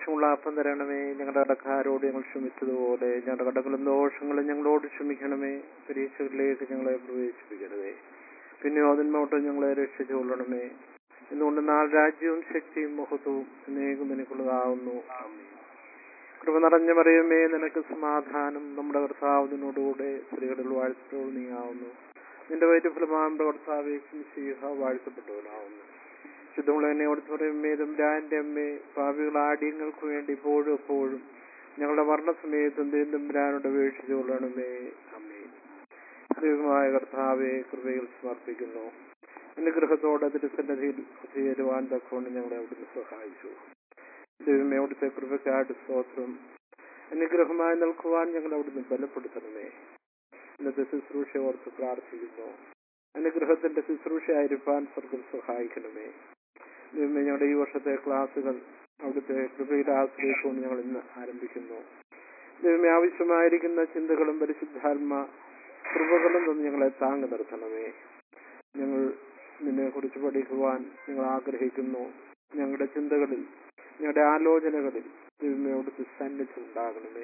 ുള്ള അപ്പം തരണമേ ഞങ്ങളുടെ കടക്കാരോട് ഞങ്ങൾ ക്ഷമിച്ചതുപോലെ ഞങ്ങളുടെ കടകളും ദോഷങ്ങളും ഞങ്ങളോട് ക്ഷമിക്കണമേ പരീക്ഷകളിലേക്ക് ഞങ്ങളെ പ്രവേശിപ്പിക്കരുതേ പിന്നെ അതിന്മോട്ട് ഞങ്ങളെ രക്ഷിച്ചുകൊള്ളണമേ എന്തുകൊണ്ട് നാൾ രാജ്യവും ശക്തിയും മഹത്വവും എന്നേക്കും നിനക്കുള്ളതാവുന്നു കൃപ നിറഞ്ഞ മറിയമേ നിനക്ക് സമാധാനം നമ്മുടെ കർത്താവിനോടുകൂടെ സ്ത്രീകളിൽ വാഴ്ത്തത്തോൾ നീയാവുന്നു നിന്റെ വൈദ്യഫലമാകുമ്പോൾ കർത്താവെ ചെയ്യുക വാഴ്ത്തപ്പെട്ടവനാവുന്നു ശുദ്ധമുള്ള എന്നെ ഓർത്ത് പറയുമേ തമ്പുരാന്റെ അമ്മേ പാപികൾ ആദ്യങ്ങൾക്ക് വേണ്ടി ഇപ്പോഴും എപ്പോഴും ഞങ്ങളുടെ മരണസമയത്തും തമ്പുരാനോട് അപേക്ഷിച്ചു കൊള്ളണമേ അമ്മേ ദൈവമായ കർത്താവെ കൃപയിൽ സമർപ്പിക്കുന്നു അനുഗ്രഹത്തോടെ തിരുസന്നതിയിൽ ചേരുവാൻ തക്കൊണ്ട് ഞങ്ങളെ അവിടുന്ന് സഹായിച്ചു ദൈവമേ അവിടുത്തെ കൃപയ്ക്കായിട്ട് സ്തോത്രം അനുഗ്രഹമായി നിൽക്കുവാൻ ഞങ്ങളെ അവിടുന്ന് ബലപ്പെടുത്തണമേ ഇന്നത്തെ ശുശ്രൂഷ ഓർത്ത് പ്രാർത്ഥിക്കുന്നു അനുഗ്രഹത്തിന്റെ ശുശ്രൂഷയായിരിക്കാൻ സ്വർഗം സഹായിക്കണമേ ദൈവമേ ഞങ്ങളുടെ ഈ വർഷത്തെ ക്ലാസ്സുകൾ അവിടുത്തെ കൃപയുടെ ആശ്രയിച്ചുകൊണ്ട് ഞങ്ങൾ ഇന്ന് ആരംഭിക്കുന്നു ദൈവമേ ആവശ്യമായിരിക്കുന്ന ചിന്തകളും പരിശുദ്ധാത്മ കൃപകളും തന്ന് ഞങ്ങളെ താങ്ങി നിർത്തണമേ ഞങ്ങൾ നിന്നെ കുറിച്ച് പഠിക്കുവാൻ ഞങ്ങൾ ആഗ്രഹിക്കുന്നു ഞങ്ങളുടെ ചിന്തകളിൽ ഞങ്ങളുടെ ആലോചനകളിൽ ദൈവമേ അവിടുത്തെ സന്നിധി ഉണ്ടാകണമേ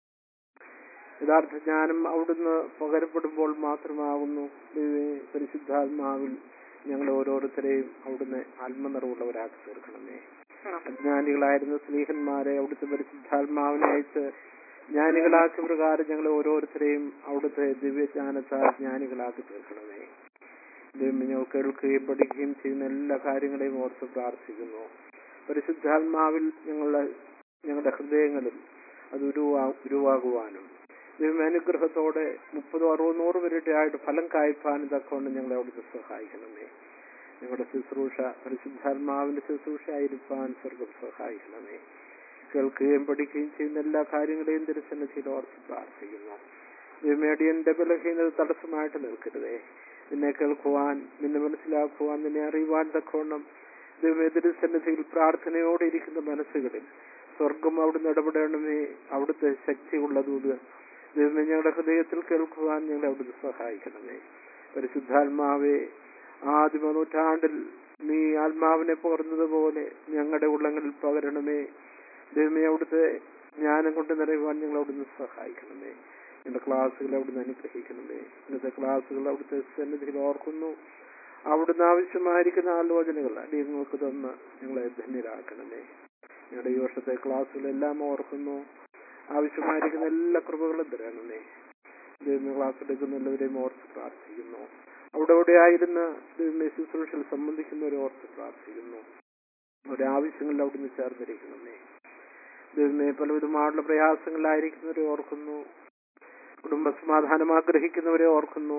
യഥാർത്ഥ ജ്ഞാനം അവിടുന്ന് പകരപ്പെടുമ്പോൾ മാത്രമാകുന്നു ദൈവമേ പരിശുദ്ധാത്മാവിൽ ഞങ്ങൾ ഓരോരുത്തരെയും അവിടുന്ന് ആത്മനിറവുള്ളവരാക്കി തീർക്കണമേ അജ്ഞാനികളായിരുന്ന സ്നേഹന്മാരെ അവിടുത്തെ പരിശുദ്ധാത്മാവിനെ അയച്ച് ജ്ഞാനികളാക്കിയ പ്രകാരം ഞങ്ങൾ ഓരോരുത്തരെയും അവിടുത്തെ ദിവ്യജ്ഞാനത്താൽ ജ്ഞാനികളാക്കി തീർക്കണമേ ദൈവം ഞങ്ങൾ കേൾക്കുകയും പഠിക്കുകയും ചെയ്യുന്ന എല്ലാ കാര്യങ്ങളെയും ഓർത്ത് പ്രാർത്ഥിക്കുന്നു പരിശുദ്ധാത്മാവിൽ ഞങ്ങളുടെ ഞങ്ങളുടെ ഹൃദയങ്ങളിൽ അത് ഉരുവാ ഉരുവാകുവാനും ദൈവം അനുഗ്രഹത്തോടെ മുപ്പതോ അറുപത് നൂറ് പേരുടെ ആയിട്ട് ഫലം കായ്പാനും തക്കൊണ്ട് ഞങ്ങളെ അവിടുത്തെ സഹായിക്കണമേ ഞങ്ങളുടെ ശുശ്രൂഷ പരിശുദ്ധാത്മാവിന്റെ ശുശ്രൂഷ ആയിരിക്കാൻ സ്വർഗം സഹായിക്കണമേ കേൾക്കുകയും പഠിക്കുകയും ചെയ്യുന്ന എല്ലാ കാര്യങ്ങളെയും തിരുസന്നിധിയിൽ ഓർത്ത് പ്രാർത്ഥിക്കുന്നു ദൈവമേടിയന്റെ ബലഹീനത തടസ്സമായിട്ട് നിൽക്കരുതേ നിന്നെ കേൾക്കുവാൻ നിന്നെ മനസ്സിലാക്കുവാൻ നിന്നെ അറിയുവാൻ തക്കോണം ദൈവമേ തിരുസന്നിധിയിൽ പ്രാർത്ഥനയോടെ ഇരിക്കുന്ന മനസ്സുകളിൽ സ്വർഗം അവിടുന്ന് ഇടപെടണമേ അവിടുത്തെ ശക്തിയുള്ള ദൂത് ദൈവമേ ഞങ്ങളുടെ ഹൃദയത്തിൽ കേൾക്കുവാൻ ഞങ്ങളെ അവിടുന്ന് സഹായിക്കണമേ പരിശുദ്ധാത്മാവേ ആദിമ നൂറ്റാണ്ടിൽ നീ ആത്മാവിനെ പകർന്നതുപോലെ ഞങ്ങളുടെ ഉള്ളങ്ങളിൽ പകരണമേ ദൈവമേ അവിടുത്തെ ജ്ഞാനം കൊണ്ട് നിറയുവാൻ ഞങ്ങൾ അവിടുന്ന് സഹായിക്കണമേ ഞങ്ങളുടെ ക്ലാസ്സുകൾ അവിടുന്ന് അനുഗ്രഹിക്കണമേ ഇന്നത്തെ ക്ലാസ്സുകൾ അവിടുത്തെ സന്നിധിയിൽ ഓർക്കുന്നു അവിടുന്ന് ആവശ്യമായിരിക്കുന്ന ആലോചനകൾ അടിയങ്ങൾക്ക് തന്ന് ഞങ്ങളെ ധന്യരാക്കണമേ ഞങ്ങളുടെ ഈ വർഷത്തെ ക്ലാസ്സുകളെല്ലാം ഓർക്കുന്നു ആവശ്യമായിരിക്കുന്ന എല്ലാ കൃപകളും തരണമേ ദൈവം ക്ലാസ് എടുക്കുന്ന എല്ലാവരെയും ഓർത്ത് പ്രാർത്ഥിക്കുന്നു അവിടെ അവിടെ ആയിരുന്ന ദൈവമേ ശുശ്രൂഷയിൽ സംബന്ധിക്കുന്നവരെ ഓർത്ത് പ്രാർത്ഥിക്കുന്നു അവരുടെ ആവശ്യങ്ങളിൽ അവിടുന്ന് ചേർന്നിരിക്കണമേ ദൈവമേ പലവിധമായുള്ള പ്രയാസങ്ങളിലായിരിക്കുന്നവരെ ഓർക്കുന്നു കുടുംബ സമാധാനം ആഗ്രഹിക്കുന്നവരെ ഓർക്കുന്നു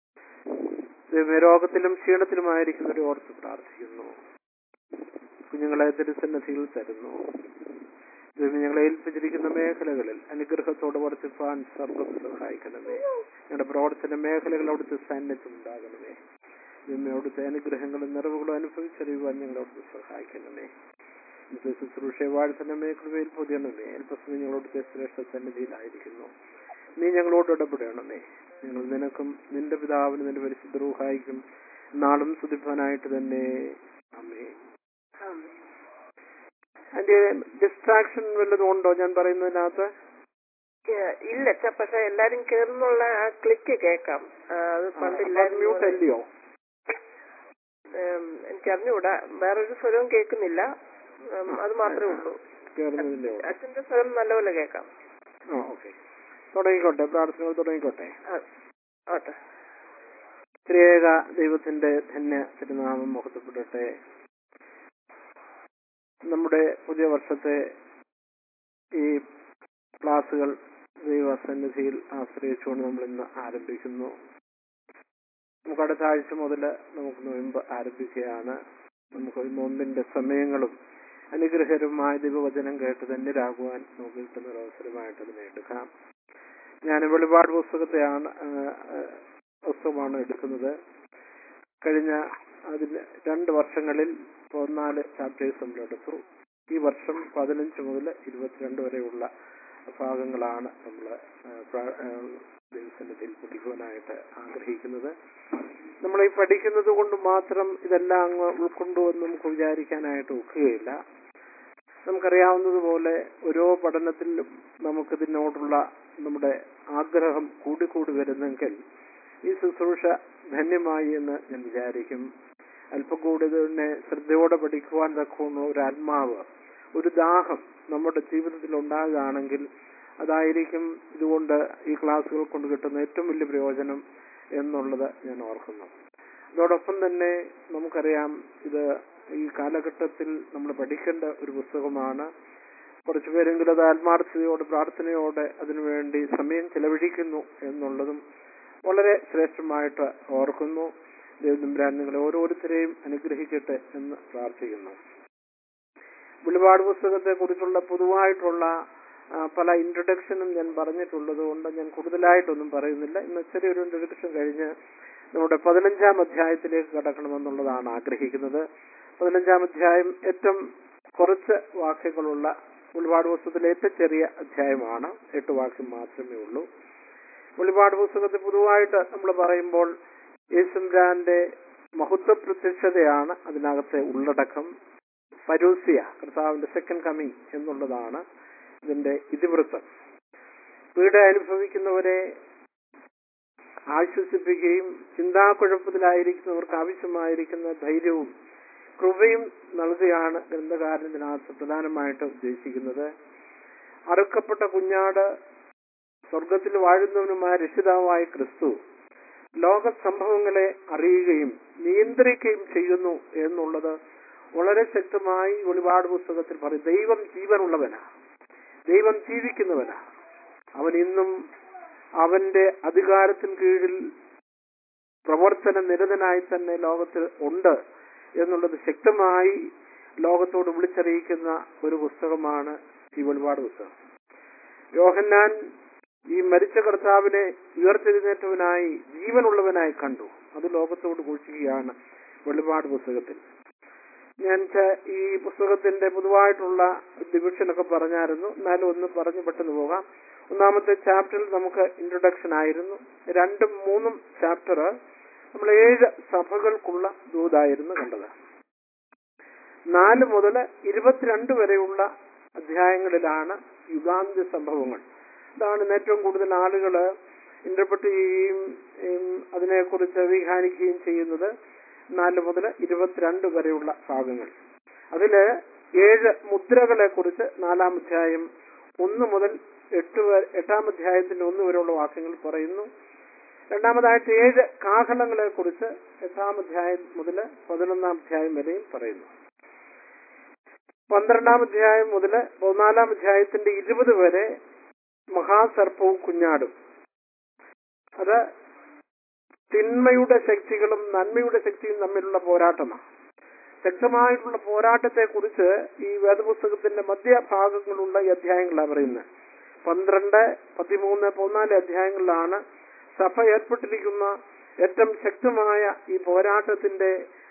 ദൈവമേ രോഗത്തിലും ക്ഷീണത്തിലുമായിരിക്കുന്നവരെ ഓർത്ത് പ്രാർത്ഥിക്കുന്നു കുഞ്ഞുങ്ങളെ തിരുസന്നധിയിൽ തരുന്നു ദൈവം ഞങ്ങളെ ഏൽപ്പിച്ചിരിക്കുന്ന മേഖലകളിൽ അനുഗ്രഹത്തോടെ വർദ്ധിപ്പാൻ സർവ്വം സഹായിക്കണമേ ഞങ്ങളുടെ പ്രവർത്തന മേഖലകൾ അവിടുത്തെ സാന്നിധ്യം ഉണ്ടാകണമേ ദൈവമേ അവിടുത്തെ അനുഗ്രഹങ്ങളും നിറവുകളും അനുഭവിച്ചറിയുവാൻ ഞങ്ങൾ അവിടുത്തെ സഹായിക്കണമേ ഇന്നത്തെ ശുശ്രൂഷയെ വാഴ്ത്തണമേ കൃപയിൽ പൊതിയണമേ അല്പസമയം ഞങ്ങളോടത്തെ ശ്രേഷ്ഠ സന്നിധിയിലായിരിക്കുന്നു നീ ഞങ്ങളോട് ഇടപെടണമേ ഞങ്ങൾ നിനക്കും നിന്റെ പിതാവിനും നിന്റെ പരിശുദ്ധ റൂഹായിക്കും നാളും സ്തുതിപ്പാനായിട്ട് തന്നെ അമ്മേ അതിന്റെ ഡിസ്ട്രാക്ഷൻ വല്ലതും ഉണ്ടോ ഞാൻ പറയുന്നതിനകത്ത് ഏഹ് ഇല്ല ച പക്ഷെ എല്ലാരും കേറുന്നുള്ള ആ ക്ലിക്ക് കേക്കാം ആ, അത് പണ്ടില്ലായിരുന്നു മ്യൂട്ട് അല്ലയോ ഏം, എനിക്ക് അറിഞ്ഞുകൂടാ വേറൊരു സ്വരവും കേൾക്കുന്നില്ല ഉം, അത് മാത്രമേ ഉള്ളൂ കേറുന്നതിന്റെ അച്ഛന്റെ സ്വരം നല്ലപോലെ കേൾക്കാം ആ ഓക്കെ തുടങ്ങിക്കോട്ടെ പ്രാർത്ഥനകൾ തുടങ്ങിക്കോട്ടെ ആ, ആട്ടെ ത്രിയേക ദൈവത്തിന്റെ ധന്യ തിരുനാമം മുഖത്തപ്പെടട്ടെ നമ്മുടെ പുതിയ വർഷത്തെ ഈ ക്ലാസ്സുകൾ ദൈവസന്നിധിയിൽ ആശ്രയിച്ചുകൊണ്ട് നമ്മൾ ഇന്ന് ആരംഭിക്കുന്നു നമുക്ക് അടുത്ത ആഴ്ച മുതൽ നമുക്ക് നോയമ്പ് ആരംഭിക്കുകയാണ് നമുക്ക് ഈ നോമ്പിന്റെ സമയങ്ങളും അനുഗ്രഹകരമായ ദൈവവചനം കേട്ട് ധന്യരാകുവാൻ നമുക്ക് കിട്ടുന്ന ഒരു അവസരമായിട്ട് അതിനെ എടുക്കാം ഞാൻ വെളിപാട് പുസ്തകത്തെയാണ് ആ, ആ, പുസ്തകമാണ് എടുക്കുന്നത് കഴിഞ്ഞ അതിന് രണ്ട് വർഷങ്ങളിൽ പതിനാല് ചാപ്റ്റേഴ്സ് നമ്മൾ എടുത്തു ഈ വർഷം പതിനഞ്ച് മുതൽ ഇരുപത്തിരണ്ട് വരെയുള്ള ഭാഗങ്ങളാണ് നമ്മൾ ദൈവസന്നിധിയിൽ പഠിക്കുവാനായിട്ട് ആഗ്രഹിക്കുന്നത് നമ്മൾ ഈ പഠിക്കുന്നത് കൊണ്ട് മാത്രം ഇതെല്ലാം അങ്ങ് ഉൾക്കൊണ്ടുവന്ന് നമുക്ക് വിചാരിക്കാനായിട്ട് ഒക്കുകയില്ല നമുക്കറിയാവുന്നതുപോലെ ഓരോ പഠനത്തിലും നമുക്കിതിനോടുള്ള നമ്മുടെ ആഗ്രഹം കൂടിക്കൂടി വരുന്നെങ്കിൽ ഈ ശുശ്രൂഷ ധന്യമായി എന്ന് ഞാൻ വിചാരിക്കും അല്പം കൂടി ഇതിനെ ശ്രദ്ധയോടെ പഠിക്കുവാൻ തക്കമുള്ള ഒരു ആത്മാവ് ഒരു ദാഹം നമ്മുടെ ജീവിതത്തിൽ ഉണ്ടാകുകയാണെങ്കിൽ അതായിരിക്കും ഇതുകൊണ്ട് ഈ ക്ലാസ്സുകൾ കൊണ്ട് കിട്ടുന്ന ഏറ്റവും വലിയ പ്രയോജനം എന്നുള്ളത് ഞാൻ ഓർക്കുന്നു അതോടൊപ്പം തന്നെ നമുക്കറിയാം ഇത് ഈ കാലഘട്ടത്തിൽ നമ്മൾ പഠിക്കേണ്ട ഒരു പുസ്തകമാണ് കുറച്ചു പേരെങ്കിലും അത് ആത്മാർത്ഥതയോടെ പ്രാർത്ഥനയോടെ അതിനുവേണ്ടി സമയം ചെലവഴിക്കുന്നു എന്നുള്ളതും വളരെ ശ്രേഷ്ഠമായിട്ട് ഓർക്കുന്നു ദൈവതമ്പുരാൻ നിങ്ങളെ ഓരോരുത്തരെയും അനുഗ്രഹിക്കട്ടെ എന്ന് പ്രാർത്ഥിക്കുന്നു വെളിപാട് പുസ്തകത്തെ കുറിച്ചുള്ള പൊതുവായിട്ടുള്ള ആ, പല ഇൻട്രൊഡക്ഷനും ഞാൻ പറഞ്ഞിട്ടുള്ളത് കൊണ്ട് ഞാൻ കൂടുതലായിട്ടൊന്നും പറയുന്നില്ല ഇന്ന് ചെറിയൊരു ഇൻട്രൊഡക്ഷൻ കഴിഞ്ഞ് നമ്മുടെ പതിനഞ്ചാം അധ്യായത്തിലേക്ക് കടക്കണമെന്നുള്ളതാണ് ആഗ്രഹിക്കുന്നത് പതിനഞ്ചാം അധ്യായം ഏറ്റവും കുറച്ച് വാക്യങ്ങളുള്ള വെളിപാട് പുസ്തകത്തിലെ ഏറ്റവും ചെറിയ അധ്യായമാണ് എട്ട് വാക്യം മാത്രമേ ഉള്ളൂ വെളിപാട് പുസ്തകത്തിൽ പൊതുവായിട്ട് നമ്മൾ പറയുമ്പോൾ യേശുരാന്റെ മഹത്വ പ്രത്യക്ഷതയാണ് അതിനകത്തെ ഉള്ളടക്കം പരൂസിയ കർത്താവിന്റെ സെക്കൻഡ് കമ്മിങ് എന്നുള്ളതാണ് ഇതിന്റെ ഇതിവൃത്തം പീഡ അനുഭവിക്കുന്നവരെ ആശ്വസിപ്പിക്കുകയും ചിന്താക്കുഴപ്പത്തിലായിരിക്കുന്നവർക്ക് ആവശ്യമായിരിക്കുന്ന ധൈര്യവും കൃപയും നൽകുകയാണ് ഗ്രന്ഥകാരൻ ഇതിനകത്ത് പ്രധാനമായിട്ട് ഉദ്ദേശിക്കുന്നത് അറുക്കപ്പെട്ട കുഞ്ഞാട് സ്വർഗത്തിൽ വാഴുന്നവനുമായ രക്ഷിതാവായ ക്രിസ്തു ലോക സംഭവങ്ങളെ അറിയുകയും നിയന്ത്രിക്കുകയും ചെയ്യുന്നു എന്നുള്ളത് വളരെ ശക്തമായി വെളിപാട് പുസ്തകത്തിൽ പറയും ദൈവം ജീവനുള്ളവനാ ദൈവം ജീവിക്കുന്നവനാ അവൻ ഇന്നും അവന്റെ അധികാരത്തിന് കീഴിൽ പ്രവർത്തന നിരതനായി തന്നെ ലോകത്തിൽ ഉണ്ട് എന്നുള്ളത് ശക്തമായി ലോകത്തോട് വിളിച്ചറിയിക്കുന്ന ഒരു പുസ്തകമാണ് ഈ വെളിപാട് പുസ്തകം യോഹന്നാൻ ഈ മരിച്ച കർത്താവിനെ ഉയർത്തെഴുന്നേറ്റവനായി ജീവനുള്ളവനായി കണ്ടു അത് ലോകത്തോട് ഘോഷിക്കുകയാണ് വെളിപാട് പുസ്തകത്തിൽ ഞാൻ ച- ഈ പുസ്തകത്തിന്റെ പൊതുവായിട്ടുള്ള ഡിവിഷനൊക്കെ പറഞ്ഞായിരുന്നു എന്നാലും ഒന്ന് പറഞ്ഞു പെട്ടെന്ന് പോകാം ഒന്നാമത്തെ ചാപ്റ്ററിൽ നമുക്ക് ഇൻട്രൊഡക്ഷൻ ആയിരുന്നു രണ്ടും മൂന്നും ചാപ്റ്റർ നമ്മൾ ഏഴ് സഭകൾക്കുള്ള ദൂതായിരുന്നു കണ്ടത് നാല് മുതൽ ഇരുപത്തിരണ്ട് വരെയുള്ള അധ്യായങ്ങളിലാണ് യുഗാന്ത്യ സംഭവങ്ങൾ അതാണ് ഇന്ന് ഏറ്റവും കൂടുതൽ ആളുകൾ ഇന്റർപ്രറ്റ് ചെയ്യുകയും ഉം, അതിനെക്കുറിച്ച് വിഹാനിക്കുകയും ചെയ്യുന്നത് നാല് മുതൽ ഇരുപത്തിരണ്ട് വരെയുള്ള ഭാഗങ്ങൾ അതില് ഏഴ് മുദ്രകളെ കുറിച്ച് നാലാം അധ്യായം ഒന്ന് മുതൽ എട്ട് വരെ എട്ടാം അധ്യായത്തിന്റെ ഒന്ന് വരെയുള്ള വാക്യങ്ങൾ പറയുന്നു രണ്ടാമതായിട്ട് ഏഴ് കാഹളങ്ങളെ കുറിച്ച് എട്ടാം അധ്യായം മുതൽ പതിനൊന്നാം അധ്യായം വരെയും പറയുന്നു പന്ത്രണ്ടാം അധ്യായം മുതൽ പതിനാലാം അധ്യായത്തിന്റെ ഇരുപത് വരെ മഹാസർപ്പവും കുഞ്ഞാടും അത് തിന്മയുടെ ശക്തികളും നന്മയുടെ ശക്തിയും തമ്മിലുള്ള പോരാട്ടമാണ് ശക്തമായിട്ടുള്ള പോരാട്ടത്തെ കുറിച്ച് ഈ വേദപുസ്തകത്തിന്റെ മധ്യഭാഗങ്ങളുള്ള ഈ അധ്യായങ്ങളാണ് പറയുന്നത് പന്ത്രണ്ട് പതിമൂന്ന് പതിനാല് അധ്യായങ്ങളിലാണ് സഭ ഏർപ്പെട്ടിരിക്കുന്ന ഏറ്റവും ശക്തമായ ഈ പോരാട്ടത്തിന്റെ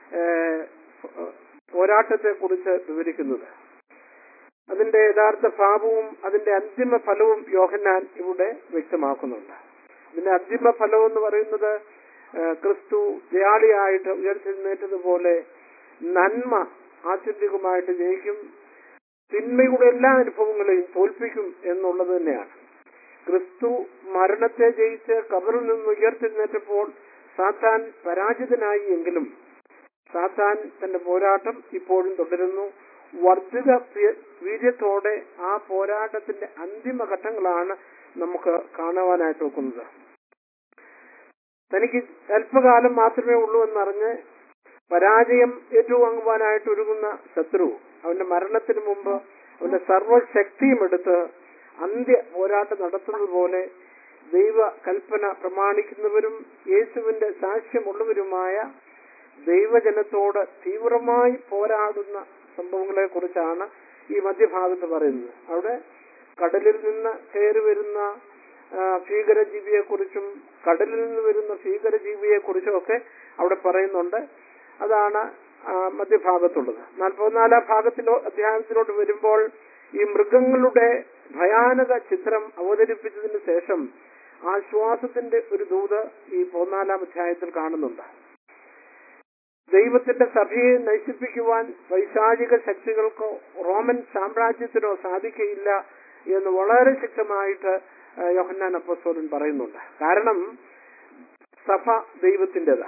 പോരാട്ടത്തെ കുറിച്ച് വിവരിക്കുന്നത് അതിന്റെ യഥാർത്ഥ ഭാവവും അതിന്റെ അന്തിമ ഫലവും യോഹന്നാൻ ഇവിടെ വ്യക്തമാക്കുന്നുണ്ട് അതിന്റെ അന്തിമ ഫലം എന്ന് പറയുന്നത് ആ, ക്രിസ്തു ജയാളിയായിട്ട് ഉയർത്തെഴുന്നേറ്റതുപോലെ നന്മ ആത്യന്തികമായിട്ട് ജയിക്കും തിന്മയുടെ എല്ലാ അനുഭവങ്ങളെയും തോൽപ്പിക്കും എന്നുള്ളത് തന്നെയാണ് ക്രിസ്തു മരണത്തെ ജയിച്ച് കബറിൽ നിന്ന് ഉയർത്തെഴുന്നേറ്റപ്പോൾ സാത്താൻ പരാജിതനായി എങ്കിലും സാത്താൻ തന്റെ പോരാട്ടം ഇപ്പോഴും തുടരുന്നു വർദ്ധിത പ്രിയ- വീര്യത്തോടെ ആ പോരാട്ടത്തിന്റെ അന്തിമ ഘട്ടങ്ങളാണ് നമുക്ക് കാണുവാനായിട്ട് നോക്കുന്നത് തനിക്ക് അല്പകാലം മാത്രമേ ഉള്ളൂ എന്നറിഞ്ഞ് പരാജയം ഏറ്റുവാങ്ങുവാനായിട്ട് ഒരുങ്ങുന്ന ശത്രു അവന്റെ മരണത്തിന് മുമ്പ് അവന്റെ സർവശക്തിയും എടുത്ത് അന്ത്യ പോരാട്ടം നടത്തുന്നത് പോലെ ദൈവ കൽപ്പന പ്രമാണിക്കുന്നവരും യേശുവിന്റെ സാക്ഷ്യമുള്ളവരുമായ ദൈവജനത്തോട് തീവ്രമായി പോരാടുന്ന സംഭവങ്ങളെ കുറിച്ചാണ് ഈ മധ്യഭാഗത്ത് പറയുന്നത് അവിടെ കടലിൽ നിന്ന് കയറി വരുന്ന ആ, ഭീകരജീവിയെ കുറിച്ചും കടലിൽ നിന്ന് വരുന്ന ഭീകരജീവിയെ കുറിച്ചും ഒക്കെ അവിടെ പറയുന്നുണ്ട് അതാണ് ആ, മധ്യഭാഗത്തുള്ളത് നാൽപ്പത്തിനാലാം ഭാഗത്തിലോ അധ്യായത്തിലോട്ട് വരുമ്പോൾ ഈ മൃഗങ്ങളുടെ ഭയാനക ചിത്രം അവതരിപ്പിച്ചതിന് ശേഷം ആശ്വാസത്തിന്റെ ഒരു ദൂത് ഈ പതിനാലാം അധ്യായത്തിൽ കാണുന്നുണ്ട് ദൈവത്തിന്റെ സഭയെ നശിപ്പിക്കുവാൻ പൈശാചിക ശക്തികൾക്കോ റോമൻ സാമ്രാജ്യത്തിനോ സാധിക്കയില്ല എന്ന് വളരെ ശക്തമായിട്ട് ആ, യോഹന്നാൻ അപ്പസ്തോലൻ പറയുന്നുണ്ട് കാരണം സഭ ദൈവത്തിൻ്റെതാ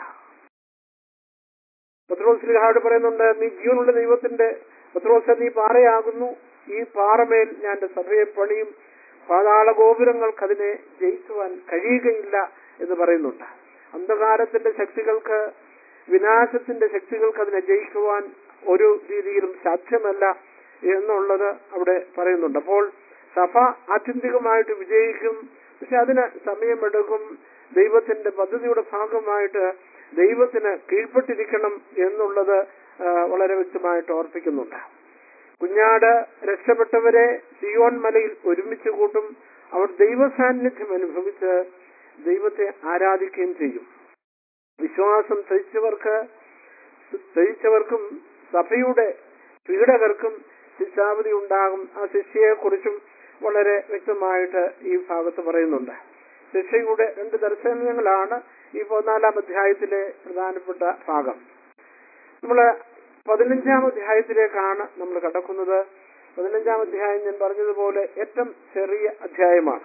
പത്രോസ് ശ്രീഹാട് പറയുന്നുണ്ട് നീ ജീവനുള്ള ദൈവത്തിന്റെ പത്രോസ് നീ പാറയാകുന്നു ഈ പാറമേൽ ഞാൻ എന്റെ സഭയെ പണിയും പാതാള ഗോപുരങ്ങൾക്ക് അതിനെ ജയിക്കുവാൻ കഴിയുകയില്ല എന്ന് പറയുന്നുണ്ട് അന്ധകാരത്തിന്റെ ശക്തികൾക്ക് വിനാശത്തിന്റെ ശക്തികൾക്ക് അതിനെ ജയിക്കുവാൻ ഒരു രീതിയിലും സാധ്യമല്ല എന്നുള്ളത് അവിടെ പറയുന്നുണ്ട് അപ്പോൾ സഭ ആത്യന്തികമായിട്ട് വിജയിക്കും പക്ഷെ അതിന് സമയമെടുക്കും ദൈവത്തിന്റെ പദ്ധതിയുടെ ഭാഗമായിട്ട് ദൈവത്തിന് കീഴ്പ്പെട്ടിരിക്കണം എന്നുള്ളത് ആ, വളരെ വ്യക്തമായിട്ട് ഓർപ്പിക്കുന്നുണ്ട് കുഞ്ഞാട് രക്ഷപ്പെട്ടവരെ സിയോൻ മലയിൽ ഒരുമിച്ച് കൂട്ടും അവർ ദൈവസാന്നിധ്യം അനുഭവിച്ച് ദൈവത്തെ ആരാധിക്കുകയും ചെയ്യും വിശ്വാസം ധരിച്ചവർക്ക് ധരിച്ചവർക്കും സഭയുടെ പീഡകർക്കും ശിക്ഷാവധി ഉണ്ടാകും ആ ശിക്ഷയെക്കുറിച്ചും വളരെ വ്യക്തമായിട്ട് ഈ ഭാഗത്ത് പറയുന്നുണ്ട് ശിക്ഷയുടെ രണ്ട് ദർശനങ്ങളാണ് ഈ പതിനാലാം അധ്യായത്തിലെ പ്രധാനപ്പെട്ട ഭാഗം നമ്മള് പതിനഞ്ചാം അധ്യായത്തിലേക്കാണ് നമ്മൾ കടക്കുന്നത് പതിനഞ്ചാം അധ്യായം ഞാൻ പറഞ്ഞതുപോലെ ഏറ്റവും ചെറിയ അധ്യായമാണ്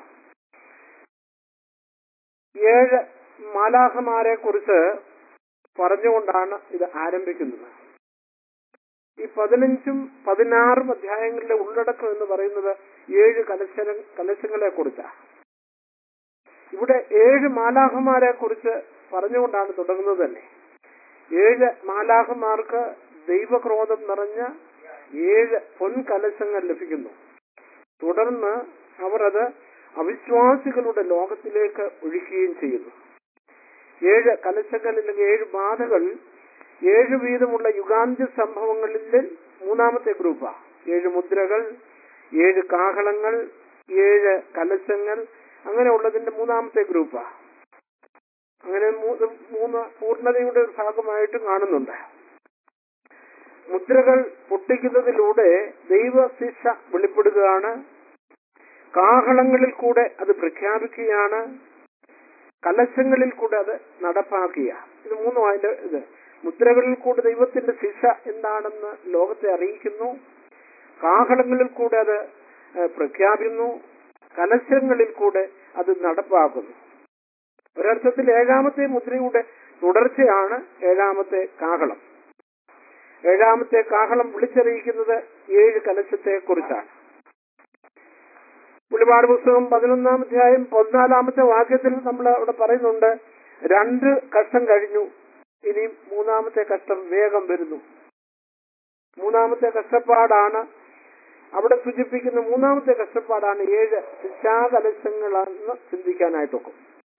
ഏഴ് മാലാഹമാരെ കുറിച്ച് പറഞ്ഞുകൊണ്ടാണ് ഇത് ആരംഭിക്കുന്നത് ഈ പതിനഞ്ചും പതിനാറും അധ്യായങ്ങളിലെ ഉള്ളടക്കം എന്ന് പറയുന്നത് ഏഴ് കലശ കലശങ്ങളെ കുറിച്ചാണ് ഇവിടെ ഏഴ് മാലാഹമാരെ കുറിച്ച് പറഞ്ഞുകൊണ്ടാണ് തുടങ്ങുന്നത് തന്നെ ഏഴ് മാലാഹമാർക്ക് ദൈവക്രോധം നിറഞ്ഞ ഏഴ് പൊൻകലശങ്ങൾ ലഭിക്കുന്നു തുടർന്ന് അവർ അത് അവിശ്വാസികളുടെ ലോകത്തിലേക്ക് ഒഴുക്കുകയും ചെയ്യുന്നു ഏഴ് കലശങ്ങൾ അല്ലെങ്കിൽ ഏഴ് ബാധകൾ ഏഴ് വീതമുള്ള യുഗാന്ത്യ സംഭവങ്ങളിൽ മൂന്നാമത്തെ ഗ്രൂപ്പാ ഏഴ് മുദ്രകൾ ഏഴ് കാഹളങ്ങൾ ഏഴ് കലശങ്ങൾ അങ്ങനെയുള്ളതിന്റെ മൂന്നാമത്തെ ഗ്രൂപ്പാ അങ്ങനെ മൂന്ന് മൂന്ന് പൂർണ്ണതയുടെ ഒരു ഭാഗമായിട്ട് കാണുന്നുണ്ട് മുദ്രകൾ പൊട്ടിക്കുന്നതിലൂടെ ദൈവ ശിക്ഷ വെളിപ്പെടുകയാണ് കാഹളങ്ങളിൽ കൂടെ അത് പ്രഖ്യാപിക്കുകയാണ് കലശങ്ങളിൽ കൂടെ അത് നടപ്പാക്കുക ഇത് മൂന്നും അതിന്റെ ഇത് മുദ്രകളിൽ കൂടെ ദൈവത്തിന്റെ ശിക്ഷ എന്താണെന്ന് ലോകത്തെ അറിയിക്കുന്നു കാഹളങ്ങളിൽ കൂടെ അത് ഏഹ്, പ്രഖ്യാപിക്കുന്നു കലശങ്ങളിൽ കൂടെ അത് നടപ്പാക്കുന്നു ഒരർത്ഥത്തിൽ ഏഴാമത്തെ മുദ്രയുടെ തുടർച്ചയാണ് ഏഴാമത്തെ കാഹളം ഏഴാമത്തെ കാഹളം വിളിച്ചറിയിക്കുന്നത് ഏഴ് കലശത്തെ കുറിച്ചാണ് വെളിപാട് പുസ്തകം പതിനൊന്നാം അധ്യായം പതിനാലാമത്തെ വാക്യത്തിൽ നമ്മൾ അവിടെ പറയുന്നുണ്ട് രണ്ട് കഷ്ടം കഴിഞ്ഞു ഇനി മൂന്നാമത്തെ കഷ്ടം വേഗം വരുന്നു മൂന്നാമത്തെ കഷ്ടപ്പാടാണ് അവിടെ സൂചിപ്പിക്കുന്ന മൂന്നാമത്തെ കഷ്ടപ്പാടാണ് ഏഴ് ശിക്ഷാകലശങ്ങളെന്ന് ചിന്തിക്കാനായിട്ടൊക്കും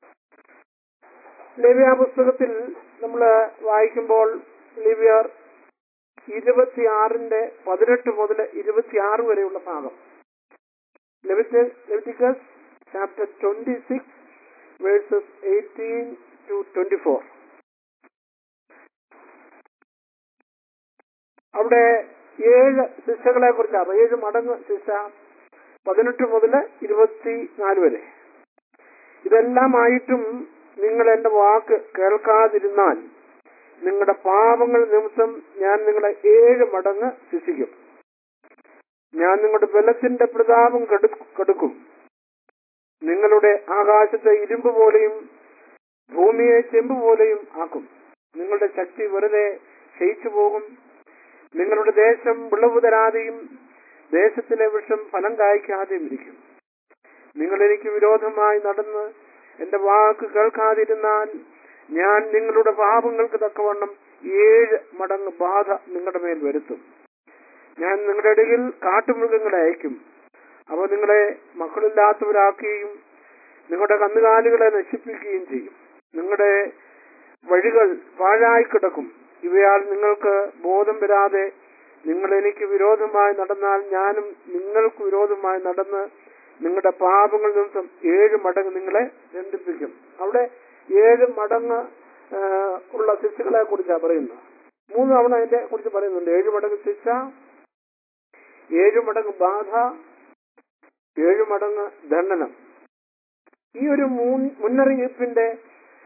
ലേവ്യ പുസ്തകത്തിൽ നമ്മൾ വായിക്കുമ്പോൾ ലേവ്യർ ഇരുപത്തിയാറിന്റെ പതിനെട്ട് മുതൽ ഇരുപത്തിയാറ് വരെയുള്ള ഭാഗം Leviticus chapter twenty six verses eighteen to twenty four അവിടെ ഏഴ് ശിക്ഷകളെ കുറിച്ചാണ് ഏഴ് മടങ്ങ് ശിക്ഷ പതിനെട്ട് മുതൽ ഇരുപത്തിനാല് വരെ ഇതെല്ലാമായിട്ടും നിങ്ങൾ എന്റെ വാക്ക് കേൾക്കാതിരുന്നാൽ നിങ്ങളുടെ പാപങ്ങൾ നിമിത്തം ഞാൻ നിങ്ങളെ ഏഴ് മടങ്ങ് ശിക്ഷിക്കും ഞാൻ നിങ്ങളുടെ ബലത്തിന്റെ പ്രതാപം കെടു- കെടുക്കും നിങ്ങളുടെ ആകാശത്തെ ഇരുമ്പ് പോലെയും ഭൂമിയെ ചെമ്പ് പോലെയും ആക്കും നിങ്ങളുടെ ശക്തി വെറുതെ ക്ഷയിച്ചു പോകും നിങ്ങളുടെ ദേശം വിളവ് തരാതെയും ദേശത്തിലെ വൃക്ഷം ഫലം കായ്ക്കാതെയും ഇരിക്കും നിങ്ങൾ എനിക്ക് വിരോധമായി നടന്ന് എന്റെ വാക്ക് കേൾക്കാതിരുന്നാൽ ഞാൻ നിങ്ങളുടെ പാപങ്ങൾക്ക് തക്കവണ്ണം ഏഴ് മടങ്ങ് ബാധ നിങ്ങളുടെ മേൽ വരുത്തും ഞാൻ നിങ്ങളുടെ ഇടയിൽ കാട്ടുമൃഗങ്ങളെ അയക്കും അവ നിങ്ങളെ മക്കളില്ലാത്തവരാക്കുകയും നിങ്ങളുടെ കന്നുകാലികളെ നശിപ്പിക്കുകയും ചെയ്യും നിങ്ങളുടെ വഴികൾ പാഴായി കിടക്കും ഇവയാൽ നിങ്ങൾക്ക് ബോധം വരാതെ നിങ്ങൾ എനിക്ക് വിരോധമായി നടന്നാൽ ഞാനും നിങ്ങൾക്ക് വിരോധമായി നടന്ന് നിങ്ങളുടെ പാപങ്ങൾ നിമിത്തം ഏഴ് മടങ്ങ് നിങ്ങളെ ദണ്ഡിപ്പിക്കും അവിടെ ഏഴ് മടങ്ങ് ആ, ഉള്ള ശിക്ഷകളെ കുറിച്ചാണ് പറയുന്നത് മൂന്ന് തവണ അതിന്റെ കുറിച്ച് പറയുന്നുണ്ട് ഏഴ് മടങ്ങ് ശിക്ഷ ഏഴ് മടങ്ങ് ബാധ ഏഴ് മടങ്ങ് ദണ്ഡനം ഈ ഒരു മൂന്ന് മുന്നറിയിപ്പിന്റെ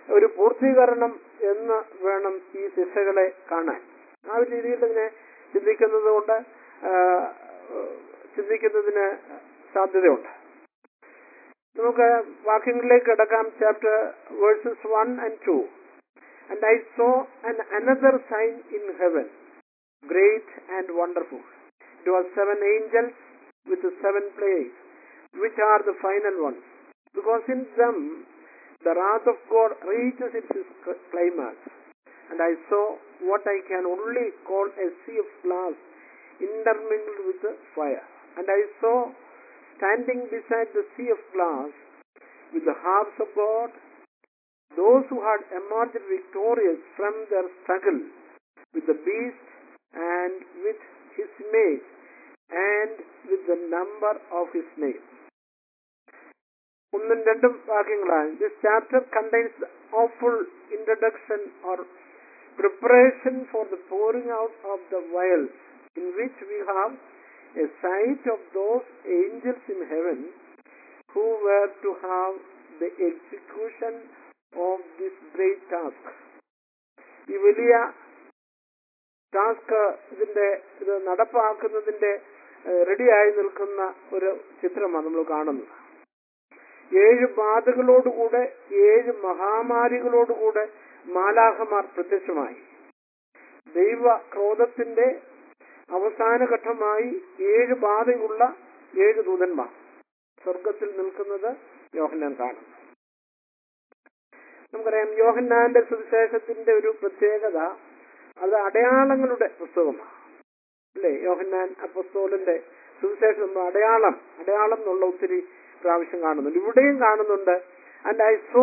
ഒരു പൂർത്തീകരണം എന്ന് വേണം ഈ ശിക്ഷകളെ കാണാൻ ആ ഒരു രീതിയിൽ ഇതിനെ ചിന്തിക്കുന്നത് കൊണ്ട് ആ, ചിന്തിക്കുന്നതിന് സാധ്യതയുണ്ട് നമുക്ക് വാക്യങ്ങളിലേക്ക് കിടക്കാം chapter verses one and two and I saw an another sign in heaven great and wonderful it was seven angels with the seven plagues which are the final ones because in them the wrath of God reaches its climax and I saw what I can only call a sea of glass intermingled with the fire and I saw standing beside the sea of glass with the harps of God those who had emerged victorious from their struggle with the beast and with his image and with the number of his name. ഒന്നും രണ്ടും വാക്യങ്ങളാണ് this chapter contains awful introduction or preparation for the pouring out of the vials in which we have a sight of those angels in heaven who were to have the execution of this great task ഈ വലിയ task ഇതിന്റെ ഇത് നടപ്പാക്കുന്നതിന്റെ റെഡിയായി നിൽക്കുന്ന ഒരു ചിത്രമാണ് നമ്മൾ കാണുന്നത് ഏഴ് ബാധകളോടുകൂടെ ഏഴ് മഹാമാരികളോടുകൂടെ മാലാഹമാർ പ്രത്യക്ഷമായി ദൈവ ക്രോധത്തിന്റെ അവസാന ഘട്ടമായി ഏഴ് ബാധയുള്ള ഏഴ് ദൂതന്മാർ സ്വർഗത്തിൽ നിൽക്കുന്നത് യോഹന്നാൻ കാണുന്നു നമുക്കറിയാം യോഹന്നാന്റെ സുവിശേഷത്തിന്റെ ഒരു പ്രത്യേകത അത് അടയാളങ്ങളുടെ പുസ്തകമാണ് അല്ലേ യോഹന്നാൻ അപ്പസ്തോലിന്റെ സുവിശേഷം നമ്മൾ അടയാളം അടയാളം എന്നുള്ള ഒത്തിരി പ്രാവശ്യം കാണുന്നുണ്ട് ഇവിടെയും കാണുന്നുണ്ട് and I saw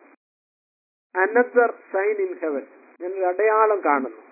another sign in heaven ഞാനൊരു അടയാളം കാണുന്നു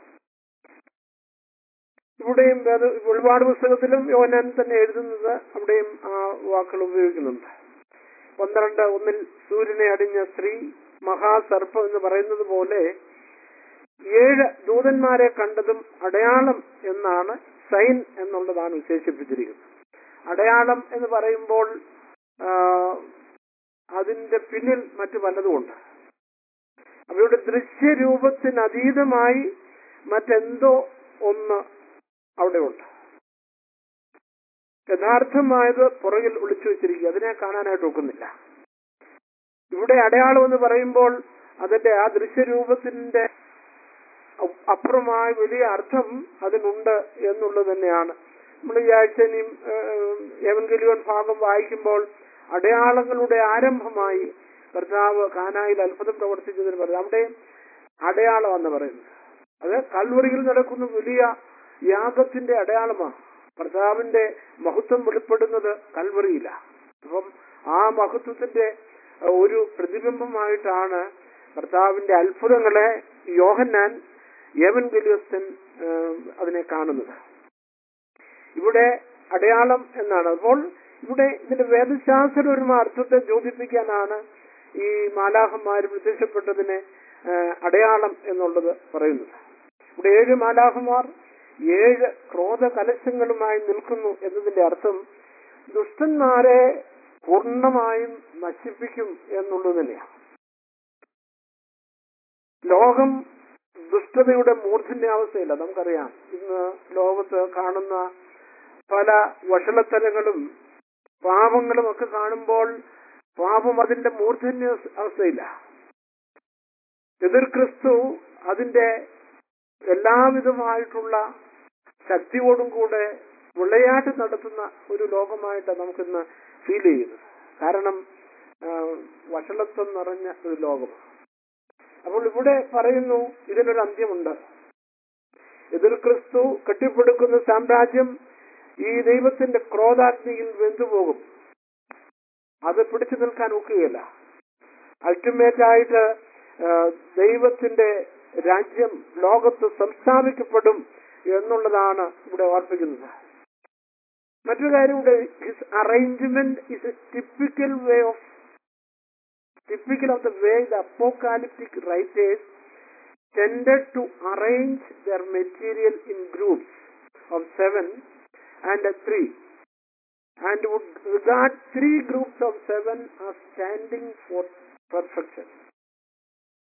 ഇവിടെയും വേദ ഒരുപാട് പുസ്തകത്തിലും യോഹന്നാൻ തന്നെ എഴുതുന്നത് അവിടെയും ആ വാക്കുകൾ ഉപയോഗിക്കുന്നുണ്ട് പന്ത്രണ്ട് ഒന്നിൽ സൂര്യനെ അടിഞ്ഞ സ്ത്രീ മഹാസർപ്പം എന്ന് പറയുന്നത് പോലെ ഏഴ് ദൂതന്മാരെ കണ്ടതും അടയാളം എന്നാണ് സൈൻ എന്നുള്ളതാണ് വിശേഷിപ്പിച്ചിരിക്കുന്നത് അടയാളം എന്ന് പറയുമ്പോൾ ആ, അതിന്റെ പിന്നിൽ മറ്റു പലതുമുണ്ട് അവയുടെ ദൃശ്യരൂപത്തിന് അതീതമായി മറ്റെന്തോ ഒന്ന് അവിടെ ഉണ്ട് യഥാർത്ഥമായത് പുറകിൽ ഒളിച്ചു വെച്ചിരിക്കുക അതിനെ കാണാനായിട്ട് ഒക്കുന്നില്ല ഇവിടെ അടയാളം എന്ന് പറയുമ്പോൾ അതിന്റെ ആ ദൃശ്യരൂപത്തിന്റെ അ- അപ്പുറമായ വലിയ അർത്ഥം അതിനുണ്ട് എന്നുള്ളത് തന്നെയാണ് നമ്മൾ ഈ ആഴ്ച ഇനിയും എവൻഗലിയോൻ ഭാഗം വായിക്കുമ്പോൾ അടയാളങ്ങളുടെ ആരംഭമായി കർത്താവ് കാനായിൽ അത്ഭുതം പ്രവർത്തിച്ചതിന് പറയുന്നത് അവിടെ അടയാളം എന്ന് പറയുന്നത് അത് കൽവറിയിൽ നടക്കുന്ന വലിയ യാഗത്തിന്റെ അടയാളമാണ് കർത്താവിന്റെ മഹത്വം വെളിപ്പെടുന്നത് കൽവറിയില്ല അപ്പം ആ മഹത്വത്തിന്റെ അഹ്, ഒരു പ്രതിബിംബമായിട്ടാണ് കർത്താവിന്റെ അത്ഭുതങ്ങളെ യോഹന്നാൻ യവൻ ഗലിയസ്തൻ അതിനെ കാണുന്നത് ഇവിടെ അടയാളം എന്നാണ് അപ്പോൾ ഇവിടെ ഇതിന്റെ വേദശാസ്ത്രപരമായ അർത്ഥത്തെ ജ്യോതിപ്പിക്കാനാണ് ഈ മാലാഹന്മാർ പ്രത്യക്ഷപ്പെട്ടതിനെ ആ, അടയാളം എന്നുള്ളത് പറയുന്നത് ഇവിടെ ഏഴ് മാലാഹന്മാർ ഏഴ് ക്രോധ കലശങ്ങളുമായി നിൽക്കുന്നു എന്നതിന്റെ അർത്ഥം ദുഷ്ടന്മാരെ പൂർണ്ണമായും നശിപ്പിക്കും എന്നുള്ളത് തന്നെയാണ് ലോകം ദുഷ്ടതയുടെ മൂർധന്യാവസ്ഥയില്ല നമുക്കറിയാം ഇന്ന് ലോകത്ത് കാണുന്ന പല വഷളത്തരങ്ങളും പാപങ്ങളും ഒക്കെ കാണുമ്പോൾ പാപം അതിന്റെ മൂർധന്യ അവസ്ഥയില്ല എതിർ ക്രിസ്തു അതിന്റെ എല്ലാവിധമായിട്ടുള്ള ശക്തിയോടും കൂടെ വിളയാട്ട് നടത്തുന്ന ഒരു ലോകമായിട്ടാണ് നമുക്കിന്ന് ഫീൽ ചെയ്യുന്നത് കാരണം ആ, വഷളത്വം നിറഞ്ഞ ഒരു ലോകമാണ് അപ്പോൾ ഇവിടെ പറയുന്നു ഇതിനൊരു അന്ത്യമുണ്ട് എതിർ ക്രിസ്തു കെട്ടിപ്പടുക്കുന്ന സാമ്രാജ്യം ഈ ദൈവത്തിന്റെ ക്രോധാഗ്നിയിൽ വെന്തുപോകും അത് പിടിച്ചു നിൽക്കാൻ ഒക്കുകയില്ല അൾട്ടിമേറ്റ് ആയിട്ട് ആ, ദൈവത്തിന്റെ രാജ്യം ലോകത്ത് സംസ്ഥാപിക്കപ്പെടും എന്നുള്ളതാണ് ഇവിടെ ഓർപ്പിക്കുന്നത് മറ്റൊരു കാര്യം ഇവിടെ his arrangement is a typical way of typical of the way the apocalyptic writers tended to arrange their material in groups of seven and a three and would regard three groups of seven as standing for perfection.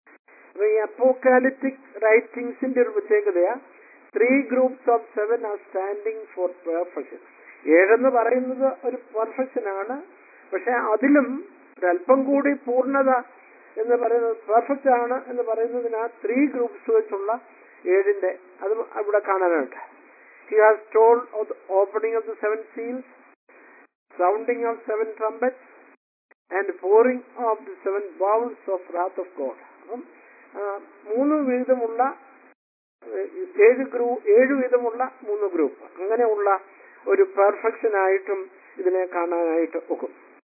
അപ്പൊ ഈ apocalyptic റൈറ്റിംഗ്സിന്റെ ഒരു പ്രത്യേകതയാ three groups of seven are standing for perfection ഏഴെന്ന് പറയുന്നത് ഒരു perfection ആണ് പക്ഷെ അതിലും ഒരല്പം കൂടി പൂർണ്ണത എന്ന് പറയുന്നത് പെർഫെക്റ്റ് ആണ് എന്ന് പറയുന്നതിന് ആ ത്രീ ഗ്രൂപ്പ്സ് വെച്ചുള്ള ഏഴിന്റെ അത് ഇവിടെ കാണാനുണ്ട് he has told opening of the seven seals sounding of seven trumpets and pouring of the seven bowls of wrath of God അപ്പം ആ, മൂന്ന് വീതമുള്ള ഏഹ്, ഏഴ് ഗ്രൂ ഏഴ് വീതമുള്ള മൂന്ന് ഗ്രൂപ്പ് അങ്ങനെയുള്ള ഒരു പെർഫെക്ഷൻ ആയിട്ടും ഇതിനെ കാണാനായിട്ട് ഒക്കും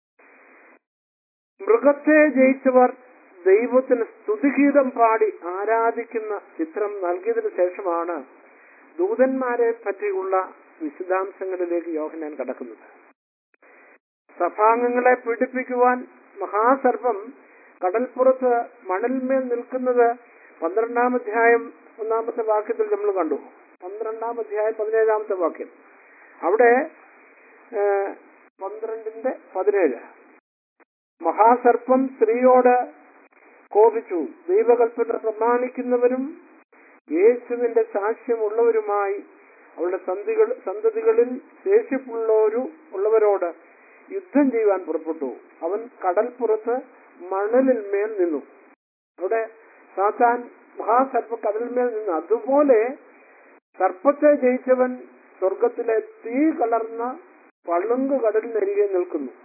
മൃഗത്തെ ജയിച്ചവർ ദൈവത്തിന് സ്തുതിഗീതം പാടി ആരാധിക്കുന്ന ചിത്രം നൽകിയതിനു ശേഷമാണ് ദൂതന്മാരെ പറ്റിയുള്ള വിശദാംശങ്ങളിലേക്ക് യോഹനാൻ കടക്കുന്നത് സഭാംഗങ്ങളെ പീഡിപ്പിക്കുവാൻ മഹാസർപ്പം കടൽപ്പുറത്ത് മണൽമേൽ നിൽക്കുന്നത് പന്ത്രണ്ടാം അധ്യായം ഒന്നാമത്തെ വാക്യത്തിൽ നമ്മൾ കണ്ടു പന്ത്രണ്ടാം അധ്യായം പതിനേഴാമത്തെ വാക്യം അവിടെ ഏഹ്, പന്ത്രണ്ടിന്റെ പതിനേഴ് മഹാസർപ്പം സ്ത്രീയോട് കോപിച്ചു ദൈവകൽപ്പന പ്രമാണിക്കുന്നവരും യേശുവിന്റെ സാക്ഷ്യമുള്ളവരുമായി അവളുടെ സന്ധികൾ സന്തതികളിൽ ശേഷിപ്പുള്ളവരു ഉള്ളവരോട് യുദ്ധം ചെയ്യുവാൻ പുറപ്പെട്ടു അവൻ കടൽപ്പുറത്ത് മണലിൽ മേൽ നിന്നു അവിടെ സാത്താൻ മഹാസർപ്പ കടലിന്മേൽ നിന്നു അതുപോലെ സർപ്പത്തെ ജയിച്ചവൻ സ്വർഗത്തിലെ തീ കലർന്ന പളുങ്ക് കടലിനരികെ നിൽക്കുന്നു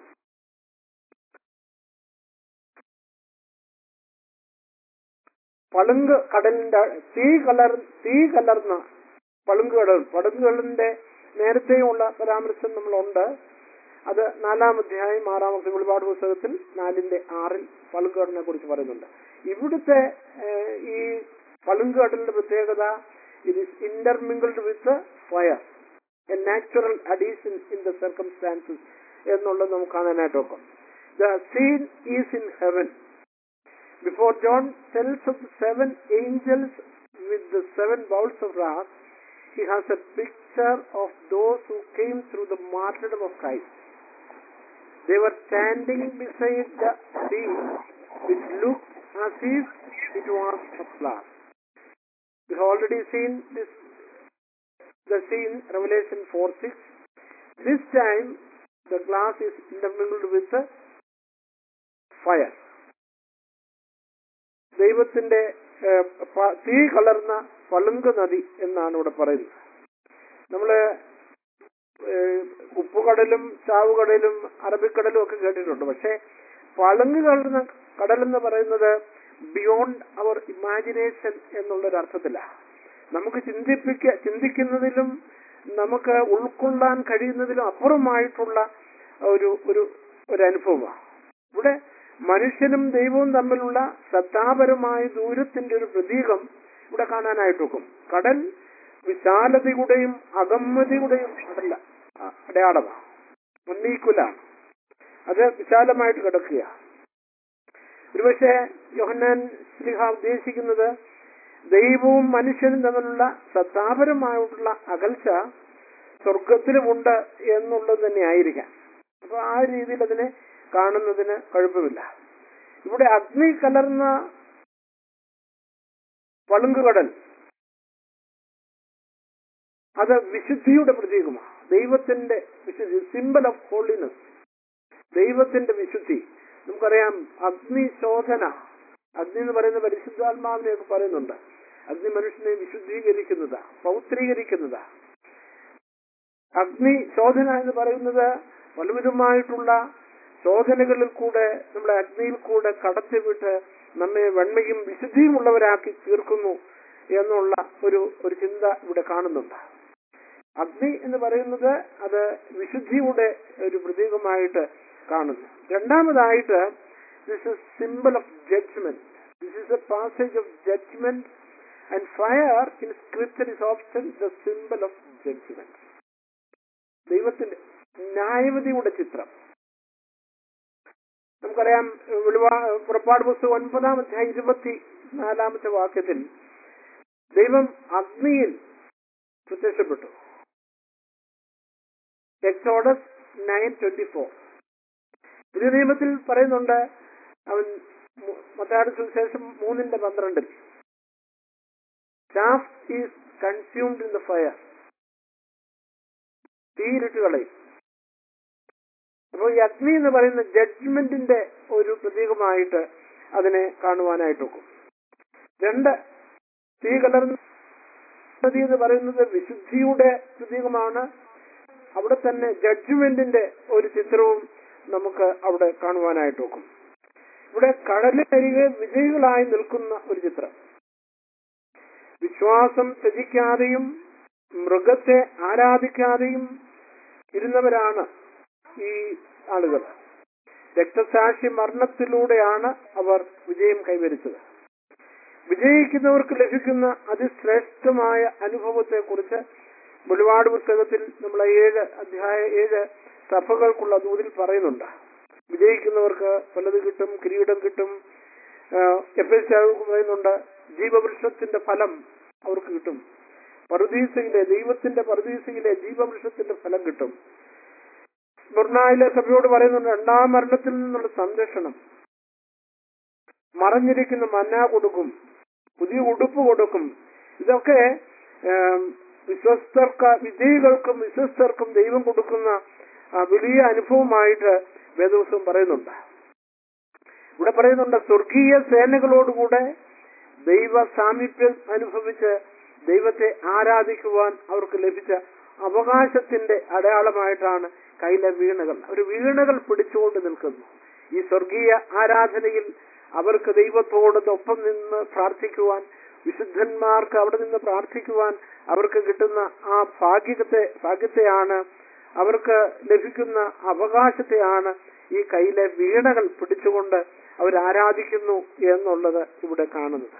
പളുങ്ക് കടലിന്റെ തീ കലർ തീ കലർന്ന പളുങ്ക് കടൽ പളുങ്ക് കടലിന്റെ നേരത്തെയുള്ള പരാമർശം നമ്മളുണ്ട് അത് നാലാം അധ്യായം ആറാമത്തെ വെളിപാട് പുസ്തകത്തിൽ നാലിന്റെ ആറിൽ പളുങ്കുകടലിനെ കുറിച്ച് പറയുന്നുണ്ട് ഇവിടുത്തെ ഏഹ്, ഈ പളുങ്കുകടലിന്റെ പ്രത്യേകത it is intermingled with fire a natural addition in the circumstances എന്നുള്ളത് നമുക്ക് കാണാനായിട്ട് നോക്കാം the scene is in heaven Before John tells of the seven angels with the seven bowls of wrath, he has a picture of those who came through the martyrdom of Christ. They were standing beside the sea, which looked as if it was of glass. We have already seen this, the scene, Revelation 4 6. This time, the glass is intermingled with the fire. ദൈവത്തിന്റെ ഏഹ്, പ- തീ കളർന്ന പളുങ്ക് നദി എന്നാണ് ഇവിടെ പറയുന്നത് നമ്മള് ഏഹ്, ഉപ്പുകടലും ചാവുകടലും അറബിക്കടലും ഒക്കെ കേട്ടിട്ടുണ്ട് പക്ഷെ പളുങ്ക് കളർന്ന കടൽ എന്ന് പറയുന്നത് ബിയോണ്ട് അവർ ഇമാജിനേഷൻ എന്നുള്ളൊരു അർത്ഥത്തിലാണ് നമുക്ക് ചിന്തിപ്പിക്ക ചിന്തിക്കുന്നതിലും നമുക്ക് ഉൾക്കൊള്ളാൻ കഴിയുന്നതിലും അപ്പുറമായിട്ടുള്ള ഒരു ഒരു ഒരു അനുഭവമാണ് ഇവിടെ മനുഷ്യനും ദൈവവും തമ്മിലുള്ള ശ്രദ്ധാപരമായ ദൂരത്തിന്റെ ഒരു പ്രതീകം ഇവിടെ കാണാനായിട്ടൊക്കും കടൽ വിശാലതയുടെയും അകമ്മതിയുടെയും കടല ആ, അടയാളമാണ് ഉന്നയിക്കുലാണ് അത് വിശാലമായിട്ട് കിടക്കുക ഒരുപക്ഷെ യോഹന്നാൻ ശ്രീഹ ഉദ്ദേശിക്കുന്നത് ദൈവവും മനുഷ്യനും തമ്മിലുള്ള ശ്രദ്ധാപരമായിട്ടുള്ള അകൽച്ച സ്വർഗത്തിലുമുണ്ട് എന്നുള്ളത് തന്നെ ആയിരിക്കാം അപ്പൊ ആ രീതിയിൽ അതിനെ കാണുന്നതിന് കുഴപ്പമില്ല ഇവിടെ അഗ്നി കലർന്ന പളുങ്കുകടൽ അത് വിശുദ്ധിയുടെ പ്രതീകമാണ് ദൈവത്തിന്റെ വിശുദ്ധി സിമ്പൽ ഓഫ് ഹോളിനെസ് ദൈവത്തിന്റെ വിശുദ്ധി നമുക്കറിയാം അഗ്നി ശോധന അഗ്നി എന്ന് പറയുന്ന പരിശുദ്ധാത്മാവിനെയൊക്കെ പറയുന്നുണ്ട് അഗ്നി മനുഷ്യനെ വിശുദ്ധീകരിക്കുന്നതാ പൗത്രീകരിക്കുന്നതാ അഗ്നി ശോധന എന്ന് പറയുന്നത് പലവിധമായിട്ടുള്ള ശോധനകളിൽ കൂടെ നമ്മളെ അഗ്നിയിൽ കൂടെ കടത്തിവിട്ട് നമ്മെ വെണ്മയും വിശുദ്ധിയും ഉള്ളവരാക്കി തീർക്കുന്നു എന്നുള്ള ഒരു ഒരു ചിന്ത ഇവിടെ കാണുന്നുണ്ട് അഗ്നി എന്ന് പറയുന്നത് അത് വിശുദ്ധിയുടെ ഒരു പ്രതീകമായിട്ട് കാണുന്നു രണ്ടാമതായിട്ട് this is symbol of judgment this is a passage of judgment and fire in scripture is often the symbol of judgment ദൈവത്തിന്റെ ന്യായവതിയുടെ ചിത്രം നമുക്കറിയാം വെളിവാ പുറപ്പാട് പുസ്തകം ഒൻപതാം അധ്യായം ഇരുപത്തി നാലാമത്തെ വാക്യത്തിൽ ദൈവം അഗ്നിയിൽ പ്രത്യക്ഷപ്പെട്ടു എക്സോഡസ് നയൻ ട്വന്റി ഫോർ പുതിയ നിയമത്തിൽ പറയുന്നുണ്ട് അവൻ മത്തായുടെ സുവിശേഷം മൂന്നിന്റെ പന്ത്രണ്ടിൽ chaff is consumed in the fire തീരിട്ട് കളയും അപ്പോൾ ഈ അഗ്നി എന്ന് പറയുന്ന ജഡ്ജ്മെന്റിന്റെ ഒരു പ്രതീകമായിട്ട് അതിനെ കാണുവാനായിട്ട് നോക്കും രണ്ട് തീ കലർന്ന നദി എന്ന് പറയുന്നത് വിശുദ്ധിയുടെ പ്രതീകമാണ് അവിടെ തന്നെ ജഡ്ജ്മെന്റിന്റെ ഒരു ചിത്രവും നമുക്ക് അവിടെ കാണുവാനായിട്ട് നോക്കും ഇവിടെ കടലിനരികെ വിജയികളായി നിൽക്കുന്ന ഒരു ചിത്രം വിശ്വാസം ത്യജിക്കാതെയും മൃഗത്തെ ആരാധിക്കാതെയും ഇരുന്നവരാണ് ഈ ആളുകൾ രക്തസാക്ഷി മരണത്തിലൂടെയാണ് അവർ വിജയം കൈവരിച്ചത് വിജയിക്കുന്നവർക്ക് ലഭിക്കുന്ന അതിശ്രേഷ്ഠമായ അനുഭവത്തെ കുറിച്ച് വെളിപാട് പുസ്തകത്തിൽ നമ്മൾ ഏഴ് അധ്യായ ഏഴ് സഭകൾക്കുള്ള ദൂതിൽ പറയുന്നുണ്ട് വിജയിക്കുന്നവർക്ക് പലത് കിട്ടും കിരീടം കിട്ടും എഫ് എസ് പറയുന്നുണ്ട് ജീവവൃക്ഷത്തിന്റെ ഫലം അവർക്ക് കിട്ടും പറുദീസയിലെ ദൈവത്തിന്റെ പറുദീസയിലെ ജീവവൃക്ഷത്തിന്റെ ഫലം കിട്ടും സ്മൃണായിലെ സഭയോട് പറയുന്നുണ്ട് രണ്ടാം മരണത്തിൽ നിന്നുള്ള സംരക്ഷണം മറഞ്ഞിരിക്കുന്ന മന്ന കൊടുക്കും പുതിയ ഉടുപ്പ് കൊടുക്കും ഇതൊക്കെ ഏം, വിശ്വസ്തർക്ക് വിജയികൾക്കും വിശ്വസ്തർക്കും ദൈവം കൊടുക്കുന്ന ആ, വലിയ അനുഭവമായിട്ട് വേദവസ്വം പറയുന്നുണ്ട് ഇവിടെ പറയുന്നുണ്ട് സ്വർഗീയ സേനകളോടുകൂടെ ദൈവ സാമീപ്യം അനുഭവിച്ച് ദൈവത്തെ ആരാധിക്കുവാൻ അവർക്ക് ലഭിച്ച അവകാശത്തിന്റെ അടയാളമായിട്ടാണ് കയ്യിലെ വീണകൾ ഒരു വീണകൾ പിടിച്ചുകൊണ്ട് നിൽക്കുന്നു ഈ സ്വർഗീയ ആരാധനയിൽ അവർക്ക് ദൈവത്തോടൊപ്പം നിന്ന് പ്രാർത്ഥിക്കുവാൻ വിശുദ്ധന്മാർക്ക് അവിടെ നിന്ന് പ്രാർത്ഥിക്കുവാൻ അവർക്ക് കിട്ടുന്ന ആ ഭാഗ്യത്തെ ഭാഗ്യത്തെയാണ് അവർക്ക് ലഭിക്കുന്ന അവകാശത്തെയാണ് ഈ കയ്യിലെ വീണകൾ പിടിച്ചുകൊണ്ട് അവർ ആരാധിക്കുന്നു എന്നുള്ളത് ഇവിടെ കാണുന്നത്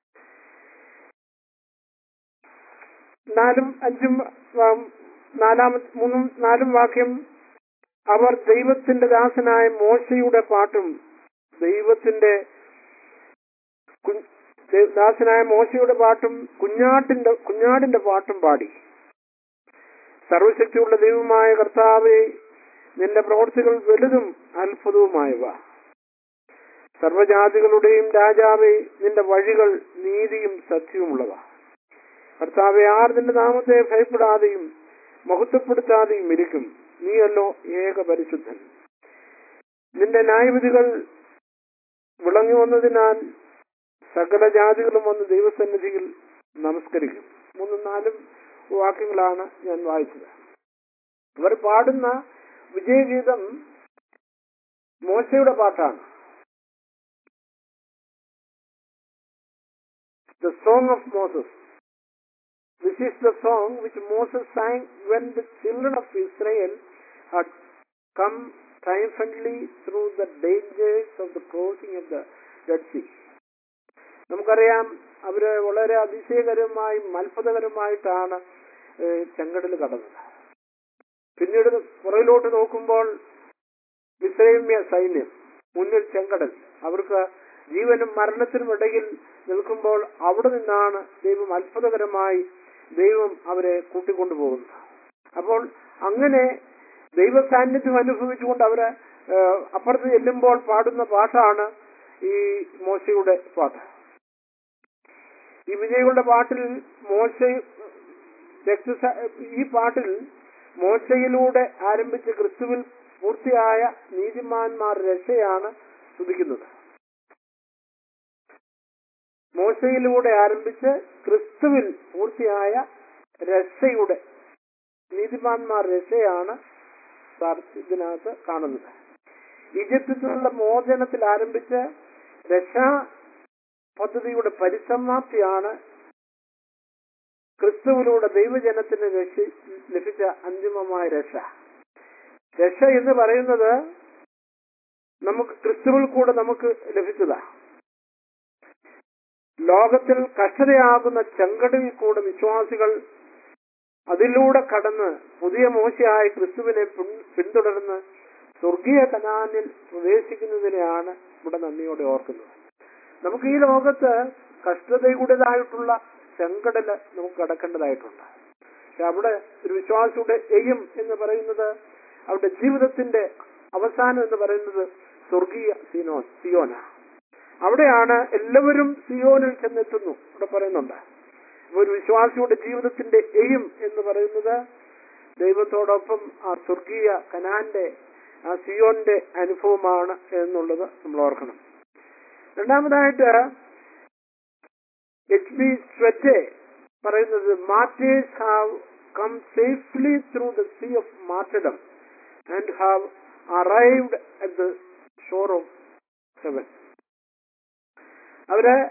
നാലും അഞ്ചും ആം, നാലാമത്തെ മൂന്നും നാലും വാക്യം അവർ ദൈവത്തിന്റെ ദാസനായ മോശയുടെ പാട്ടും ദൈവത്തിന്റെ കു- ദൈ- ദാസനായ മോശയുടെ പാട്ടും കുഞ്ഞാട്ടിന്റെ കുഞ്ഞാടിന്റെ പാട്ടും പാടി സർവശക്തിയുള്ള ദൈവമായ കർത്താവെ നിന്റെ പ്രവൃത്തികൾ വലുതും അത്ഭുതവുമായവ സർവജാതികളുടെയും രാജാവെ നിന്റെ വഴികൾ നീതിയും സത്യവുമുള്ളവ കർത്താവെ ആർ നിന്റെ നാമത്തെ ഭയപ്പെടാതെയും മഹത്വപ്പെടുത്താതെയും ഇരിക്കും നീയല്ലോ ഏക പരിശുദ്ധൻ നിന്റെ ന്യായവിധികൾ വിളങ്ങി വന്നതിനാൽ സകല ജാതികളും വന്ന് ദൈവസന്നിധിയിൽ നമസ്കരിക്കും മൂന്നും നാലും വാക്യങ്ങളാണ് ഞാൻ വായിച്ചത് ഇവർ പാടുന്ന വിജയഗീതം മോശയുടെ പാട്ടാണ് the song of Moses This is the song which Moses sang when the children of Israel had come triumphantly through the dangers of the crossing of the Red Sea. നമുക്കറിയാം അവര് വളരെ അതിശയകരമായും അത്ഭുതകരമായിട്ടാണ് ഏഹ്, ചെങ്കടൽ കടന്നത് പിന്നീട് പുറകിലോട്ട് നോക്കുമ്പോൾ ഇസ്രൈമ്യ സൈന്യം മുന്നിൽ ചെങ്കടൽ അവർക്ക് ജീവനും മരണത്തിനും ഇടയിൽ നിൽക്കുമ്പോൾ അവിടെ നിന്നാണ് ദൈവം അത്ഭുതകരമായി ദൈവം അവരെ കൂട്ടിക്കൊണ്ടുപോകുന്നത് അപ്പോൾ അങ്ങനെ ദൈവ സാന്നിധ്യം അനുഭവിച്ചുകൊണ്ട് അവര് ഏഹ്, അപ്പുറത്ത് ചെല്ലുമ്പോൾ പാടുന്ന പാട്ടാണ് ഈ മോശയുടെ പാട്ട് ഈ വിജയികളുടെ പാട്ടിൽ മോശ രക്തസ- ഈ പാട്ടിൽ മോശയിലൂടെ ആരംഭിച്ച ക്രിസ്തുവിൽ പൂർത്തിയായ നീതിമാന്മാർ രക്ഷയാണ് സ്തുതിക്കുന്നത് മോശയിലൂടെ ആരംഭിച്ച് ക്രിസ്തുവിൽ പൂർത്തിയായ രക്ഷയുടെ നീതിമാന്മാർ രക്ഷയാണ് സാർ- ഇതിനകത്ത് കാണുന്നത് ഈജിപ്തിൽ നിന്നുള്ള മോചനത്തിൽ ആരംഭിച്ച് രക്ഷാ പദ്ധതിയുടെ പരിസമാപ്തിയാണ് ക്രിസ്തുവിലൂടെ ദൈവജനത്തിന് രക്ഷ ലഭിച്ച അന്തിമമായ രക്ഷ രക്ഷ എന്ന് പറയുന്നത് നമുക്ക് ക്രിസ്തുവിൽ കൂടെ നമുക്ക് ലഭിച്ചതാ ലോകത്തിൽ കഷ്ടതയാകുന്ന ചെങ്കടലിൽ കൂടെ വിശ്വാസികൾ അതിലൂടെ കടന്ന് പുതിയ മോശയായ ക്രിസ്തുവിനെ പിൻ- പിന്തുടർന്ന് സ്വർഗീയ കനാനിൽ പ്രവേശിക്കുന്നതിനെയാണ് ഇവിടെ നന്ദിയോടെ ഓർക്കുന്നത് നമുക്ക് ഈ ലോകത്ത് കഷ്ടതയുടേതായിട്ടുള്ള ചെങ്കടല് നമുക്ക് കടക്കേണ്ടതായിട്ടുണ്ട് പക്ഷെ അവിടെ ഒരു വിശ്വാസിയുടെ എയും എന്ന് പറയുന്നത് അവരുടെ ജീവിതത്തിന്റെ അവസാനം എന്ന് പറയുന്നത് സ്വർഗീയ സിനോ സിയോന അവിടെയാണ് എല്ലാവരും സിയോനിൽ ചെന്നെത്തുന്നു ഇവിടെ പറയുന്നുണ്ട് ഒരു വിശ്വാസിയുടെ ജീവിതത്തിന്റെ എയിം എന്ന് പറയുന്നത് ദൈവത്തോടൊപ്പം ആ സ്വർഗീയ കനാന്റെ ആ സിയോന്റെ അനുഭവമാണ് എന്നുള്ളത് നമ്മൾ ഓർക്കണം രണ്ടാമതായിട്ട് എച്ച് ബി സ്വെറ്റെ പറയുന്നത് martyrs have come safely through the sea of martyrdom and have arrived at the shore of heaven അവര്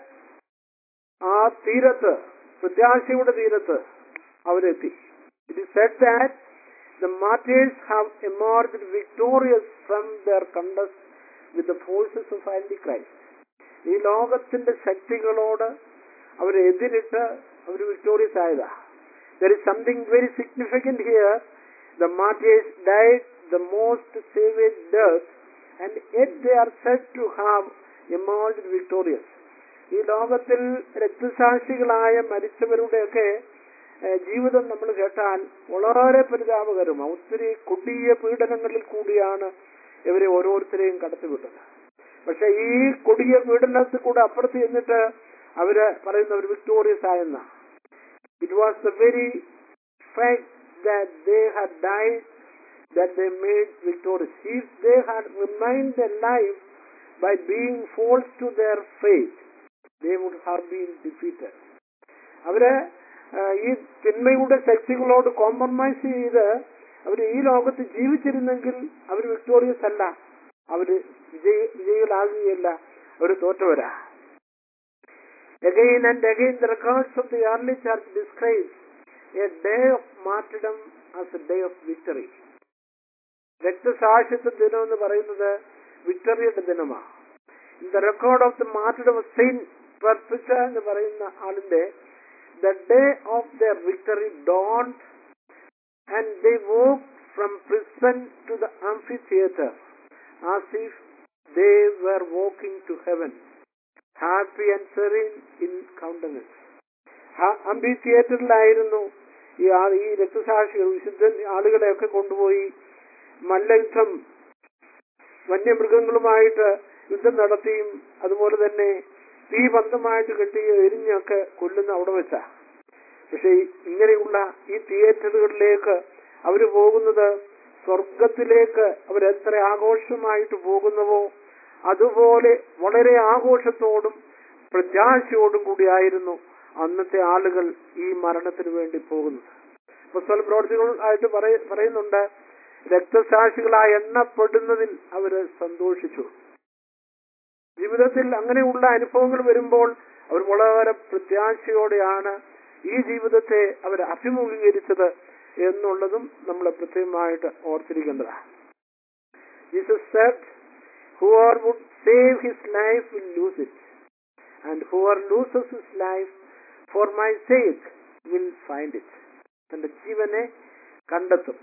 ആ തീരത്ത് പ്രത്യാശയുടെ തീരത്ത് അവരെത്തി it is said that the martyrs have emerged victorious from their contest with the forces of antichrist ഈ ലോകത്തിന്റെ ശക്തികളോട് അവരെ എതിരിട്ട് അവർ വിക്ടോറിയസ് ആയതാ there is something very significant here the martyrs died the most savage death and yet they R Z to have emerged victorious ഈ ലോകത്തിൽ രക്തസാക്ഷികളായ മരിച്ചവരുടെയൊക്കെ ഏഹ്, ജീവിതം നമ്മൾ കേട്ടാൽ വളരെ പരിതാപകരമാണ് ഒത്തിരി കൊടിയ പീഡനങ്ങളിൽ കൂടിയാണ് ഇവരെ ഓരോരുത്തരെയും കടത്തിവിട്ടത് പക്ഷെ ഈ കൊടിയ പീഡനത്തിൽ കൂടെ അപ്പുറത്ത് ചെന്നിട്ട് അവര് പറയുന്ന ഒരു വിക്ടോറിയസ് ആയെന്ന it was the very fact that they had died that they made victorious. If they had remained alive by being false to their faith, they would have been defeated. അവര് ആ, ഈ തിന്മയുടെ ശക്തികളോട് കോംപ്രമൈസ് ചെയ്ത് അവര് ഈ ലോകത്ത് ജീവിച്ചിരുന്നെങ്കിൽ അവർ victorious അല്ല അവര് വിജയ വിജയികളാകുകയല്ല അവര് തോറ്റവരാ Again and again the records of the early church describe a day of martyrdom as a day of victory. രക്തസാക്ഷിത്വ ദിനം എന്ന് പറയുന്നത് വിക്ടറിയുടെ ദിനമാണ് in the record of the martyrdom of saint Perpetua എന്ന് പറയുന്ന ആളിന്റെ the day of the victory dawned and they walk from prison to the amphitheatre as if they were walking to heaven happy and serene in countenance അംബി തിയേറ്ററിലായിരുന്നു ഈ ആ- ഈ രക്തസാക്ഷികൾ വിശുദ്ധ ആളുകളെയൊക്കെ കൊണ്ടുപോയി മല്ലയുദ്ധം വന്യമൃഗങ്ങളുമായിട്ട് യുദ്ധം നടത്തിയും അതുപോലെ തന്നെ തീ പന്തമായിട്ട് കെട്ടി എരിഞ്ഞൊക്കെ കൊല്ലുന്ന അവിടെ വെച്ചാ പക്ഷെ ഈ- ഇങ്ങനെയുള്ള ഈ തിയേറ്ററുകളിലേക്ക് അവര് പോകുന്നത് സ്വർഗത്തിലേക്ക് അവരെത്ര ആഘോഷമായിട്ട് പോകുന്നുവോ അതുപോലെ വളരെ ആഘോഷത്തോടും പ്രത്യാശയോടും കൂടിയായിരുന്നു അന്നത്തെ ആളുകൾ ഈ മരണത്തിന് വേണ്ടി പോകുന്നത് പുസ്തക പ്രവർത്തികൾ ആയിട്ട് പറയ- പറയുന്നുണ്ട് രക്തസാക്ഷികളായി എണ്ണപ്പെടുന്നതിൽ അവര് സന്തോഷിച്ചു ജീവിതത്തിൽ അങ്ങനെയുള്ള അനുഭവങ്ങൾ വരുമ്പോൾ അവർ വളരെ പ്രത്യാശയോടെയാണ് ഈ ജീവിതത്തെ അവർ അഭിമുഖീകരിച്ചത് എന്നുള്ളതും നമ്മൾ പ്രത്യേകമായിട്ട് ഓർത്തിരിക്കേണ്ടതാണ് Jesus said whoever would save his life will lose it and whoever loses his life for my sake will find it തന്റെ ജീവനെ കണ്ടെത്തും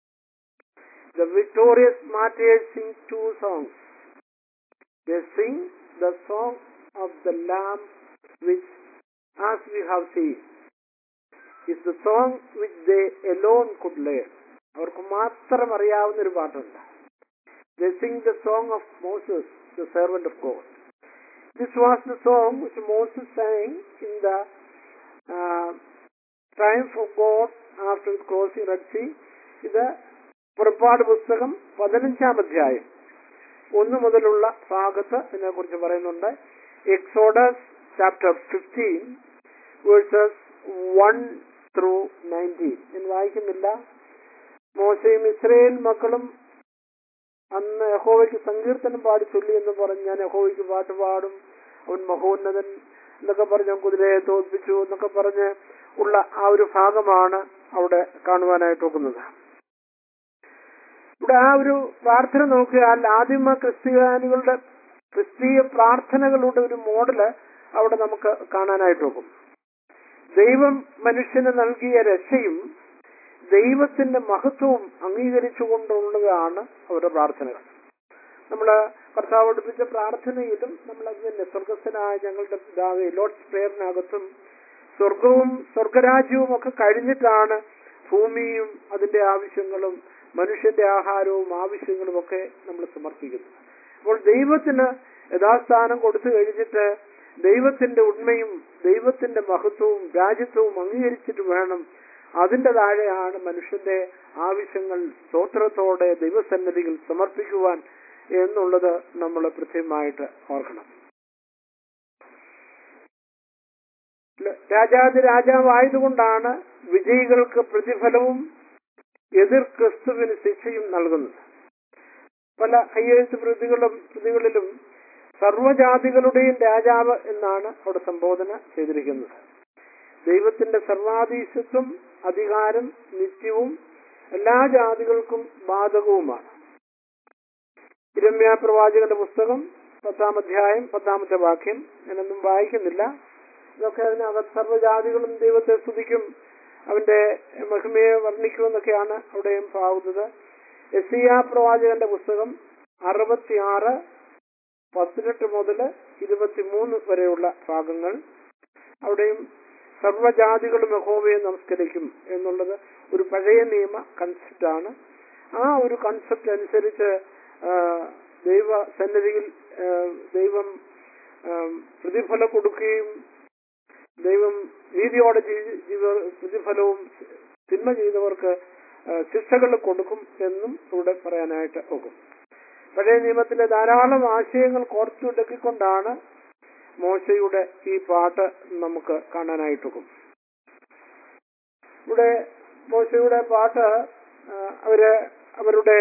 the victorious martyrs sing two songs they sing the song of the lamb which as we have seen is the song which they alone could learn അവർക്ക് മാത്രം അറിയാവുന്ന ഒരു പാട്ടുണ്ട് they sing the song of Moses, the servant of God. This was the song which Moses sang in the uh, triumph of God after crossing Red Sea. ഇത് പുറപ്പാട് പുസ്തകം പതിനഞ്ചാം അധ്യായം ഒന്ന് മുതലുള്ള ഭാഗത്ത് ഇതിനെക്കുറിച്ച് പറയുന്നുണ്ട് Exodus chapter fifteen verses one through nineteen ഞാൻ വായിക്കുന്നില്ല മോശയും ഇസ്രയേൽ മക്കളും അന്ന് യഹോവയ്ക്ക് സങ്കീർത്തനം പാടി ചൊല്ലി എന്ന് പറഞ്ഞ് ഞാൻ യഹോവയ്ക്ക് പാട്ട് പാടും അവൻ മഹോന്നതൻ എന്നൊക്കെ പറഞ്ഞ് ഞാൻ കുതിരയെ തോൽപ്പിച്ചു എന്നൊക്കെ പറഞ്ഞ് ഉള്ള ആ ഒരു ഭാഗമാണ് അവിടെ കാണുവാനായിട്ട് നോക്കുന്നത് ഇവിടെ ആ ഒരു പ്രാർത്ഥന നോക്കിയാൽ ആദിമ ക്രിസ്ത്യാനികളുടെ ക്രിസ്തീയ പ്രാർത്ഥനകളുടെ ഒരു മോഡല് അവിടെ നമുക്ക് കാണാനായിട്ട് നോക്കും ദൈവം മനുഷ്യന് നൽകിയ രക്ഷയും ദൈവത്തിന്റെ മഹത്വവും അംഗീകരിച്ചുകൊണ്ടുള്ളതാണ് അവരുടെ പ്രാർത്ഥനകൾ നമ്മൾ കർത്താവ് പഠിപ്പിച്ച പ്രാർത്ഥനയിലും നമ്മൾ അത് തന്നെ സ്വർഗസ്ഥനായ ഞങ്ങളുടെ പിതാവേ ലോഡ്സ് പ്രേയറിനകത്തും സ്വർഗവും സ്വർഗരാജ്യവും ഒക്കെ കഴിഞ്ഞിട്ടാണ് ഭൂമിയും അതിന്റെ ആവശ്യങ്ങളും മനുഷ്യന്റെ ആഹാരവും ആവശ്യങ്ങളും ഒക്കെ നമ്മൾ സമർപ്പിക്കുന്നത് അപ്പോൾ ദൈവത്തിന് യഥാസ്ഥാനം കൊടുത്തു കഴിഞ്ഞിട്ട് ദൈവത്തിന്റെ ഉണ്മയും ദൈവത്തിന്റെ മഹത്വവും രാജ്യത്വവും അംഗീകരിച്ചിട്ട് വേണം അതിന്റെ താഴെയാണ് മനുഷ്യന്റെ ആവശ്യങ്ങൾ സ്തോത്രത്തോടെ ദൈവസന്നിധിയിൽ സമർപ്പിക്കുവാൻ എന്നുള്ളത് നമ്മൾ കൃത്യമായിട്ട് ഓർക്കണം രാജാതി രാജാവായതുകൊണ്ടാണ് വിജയികൾക്ക് പ്രതിഫലവും എതിർ ക്രിസ്തുവിന് ശിക്ഷയും നൽകുന്നത് പല കയ്യെഴുത്ത് പ്രതികളും പ്രതികളിലും സർവജാതികളുടെയും രാജാവ് എന്നാണ് അവിടെ സംബോധന ചെയ്തിരിക്കുന്നത് ദൈവത്തിന്റെ സർവാധീശത്വം അധികാരം നിത്യവും എല്ലാ ജാതികൾക്കും ബാധകവുമാണ് ഇരമ്യ പ്രവാചകന്റെ പുസ്തകം പത്താം അധ്യായം പത്താമത്തെ വാക്യം ഞാനൊന്നും വായിക്കുന്നില്ല ഇതൊക്കെ അതിനകത്ത് സർവ്വജാതികളും ദൈവത്തെ സ്തുതിക്കും അവന്റെ മഹിമയെ വർണ്ണിക്കുമെന്നൊക്കെയാണ് അവിടെയും പാവുന്നത് എസിയ പ്രവാചകന്റെ പുസ്തകം അറുപത്തിയാറ് പതിനെട്ട് മുതൽ ഇരുപത്തിമൂന്ന് വരെയുള്ള ഭാഗങ്ങൾ അവിടെയും സർവ്വജാതികളും യഹോവയെ നമസ്കരിക്കും എന്നുള്ളത് ഒരു പഴയ നിയമ കൺസെപ്റ്റ് ആണ് ആ ഒരു കൺസെപ്റ്റ് അനുസരിച്ച് ആ, ദൈവ സന്നിധിയിൽ ആ, ദൈവം ആ, പ്രതിഫലം കൊടുക്കുകയും ദൈവം നീതിയോടെ ജീ- ജീവ- പ്രതിഫലവും തിന്മ ചെയ്തവർക്ക് ആ, ശിക്ഷകൾ കൊടുക്കും എന്നും ഇവിടെ പറയാനായിട്ട് ഒക്കും പഴയ നിയമത്തിലെ ധാരാളം ആശയങ്ങൾ കോർത്തുടക്കിക്കൊണ്ടാണ് മോശയുടെ ഈ പാട്ട് നമുക്ക് കാണാനായിട്ടൊക്കും ഇവിടെ മോശയുടെ പാട്ട് ആ, അവര് അവരുടെ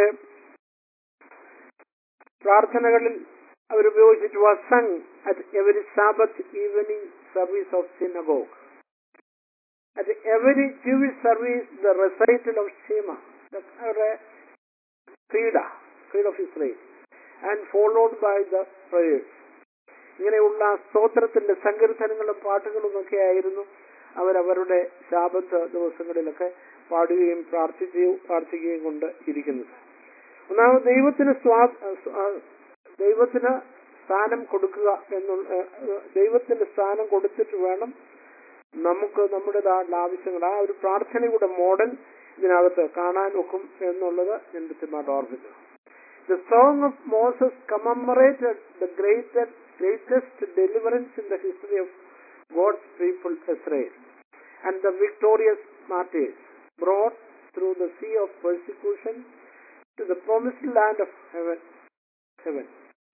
പ്രാർത്ഥനകളിൽ അവരുപയോഗിച്ചിട്ട് was sung at every sabbath evening service of synagogue at every Jewish service the recital of Shema അവരുടെ creed creed of Israel and followed by the prayers ഇങ്ങനെയുള്ള സ്തോത്രത്തിന്റെ സങ്കീർത്തനങ്ങളും പാട്ടുകളും ഒക്കെ ആയിരുന്നു അവരവരുടെ ശാപത്ത് ദിവസങ്ങളിലൊക്കെ പാടുകയും പ്രാർത്ഥിക്കുകയും പ്രാർത്ഥിക്കുകയും കൊണ്ട് ഇരിക്കുന്നത് ഒന്നാമത് ദൈവത്തിന് സ്വാ ആ, ദൈവത്തിന് സ്ഥാനം കൊടുക്കുക എന്നുള്ള ഏഹ്, ദൈവത്തിന് സ്ഥാനം കൊടുത്തിട്ട് വേണം നമുക്ക് നമ്മുടേതായുള്ള ആവശ്യങ്ങൾ ആ ഒരു പ്രാർത്ഥനയുടെ മോഡൽ ഇതിനകത്ത് കാണാൻ ഒക്കും എന്നുള്ളത് ഞാൻ കൃത്യമായിട്ട് ഓർമ്മിച്ചു The song of Moses commemorated the greatest, greatest deliverance in the history of God's people Israel and the victorious martyrs brought through the sea of persecution to the promised land of heaven. heaven.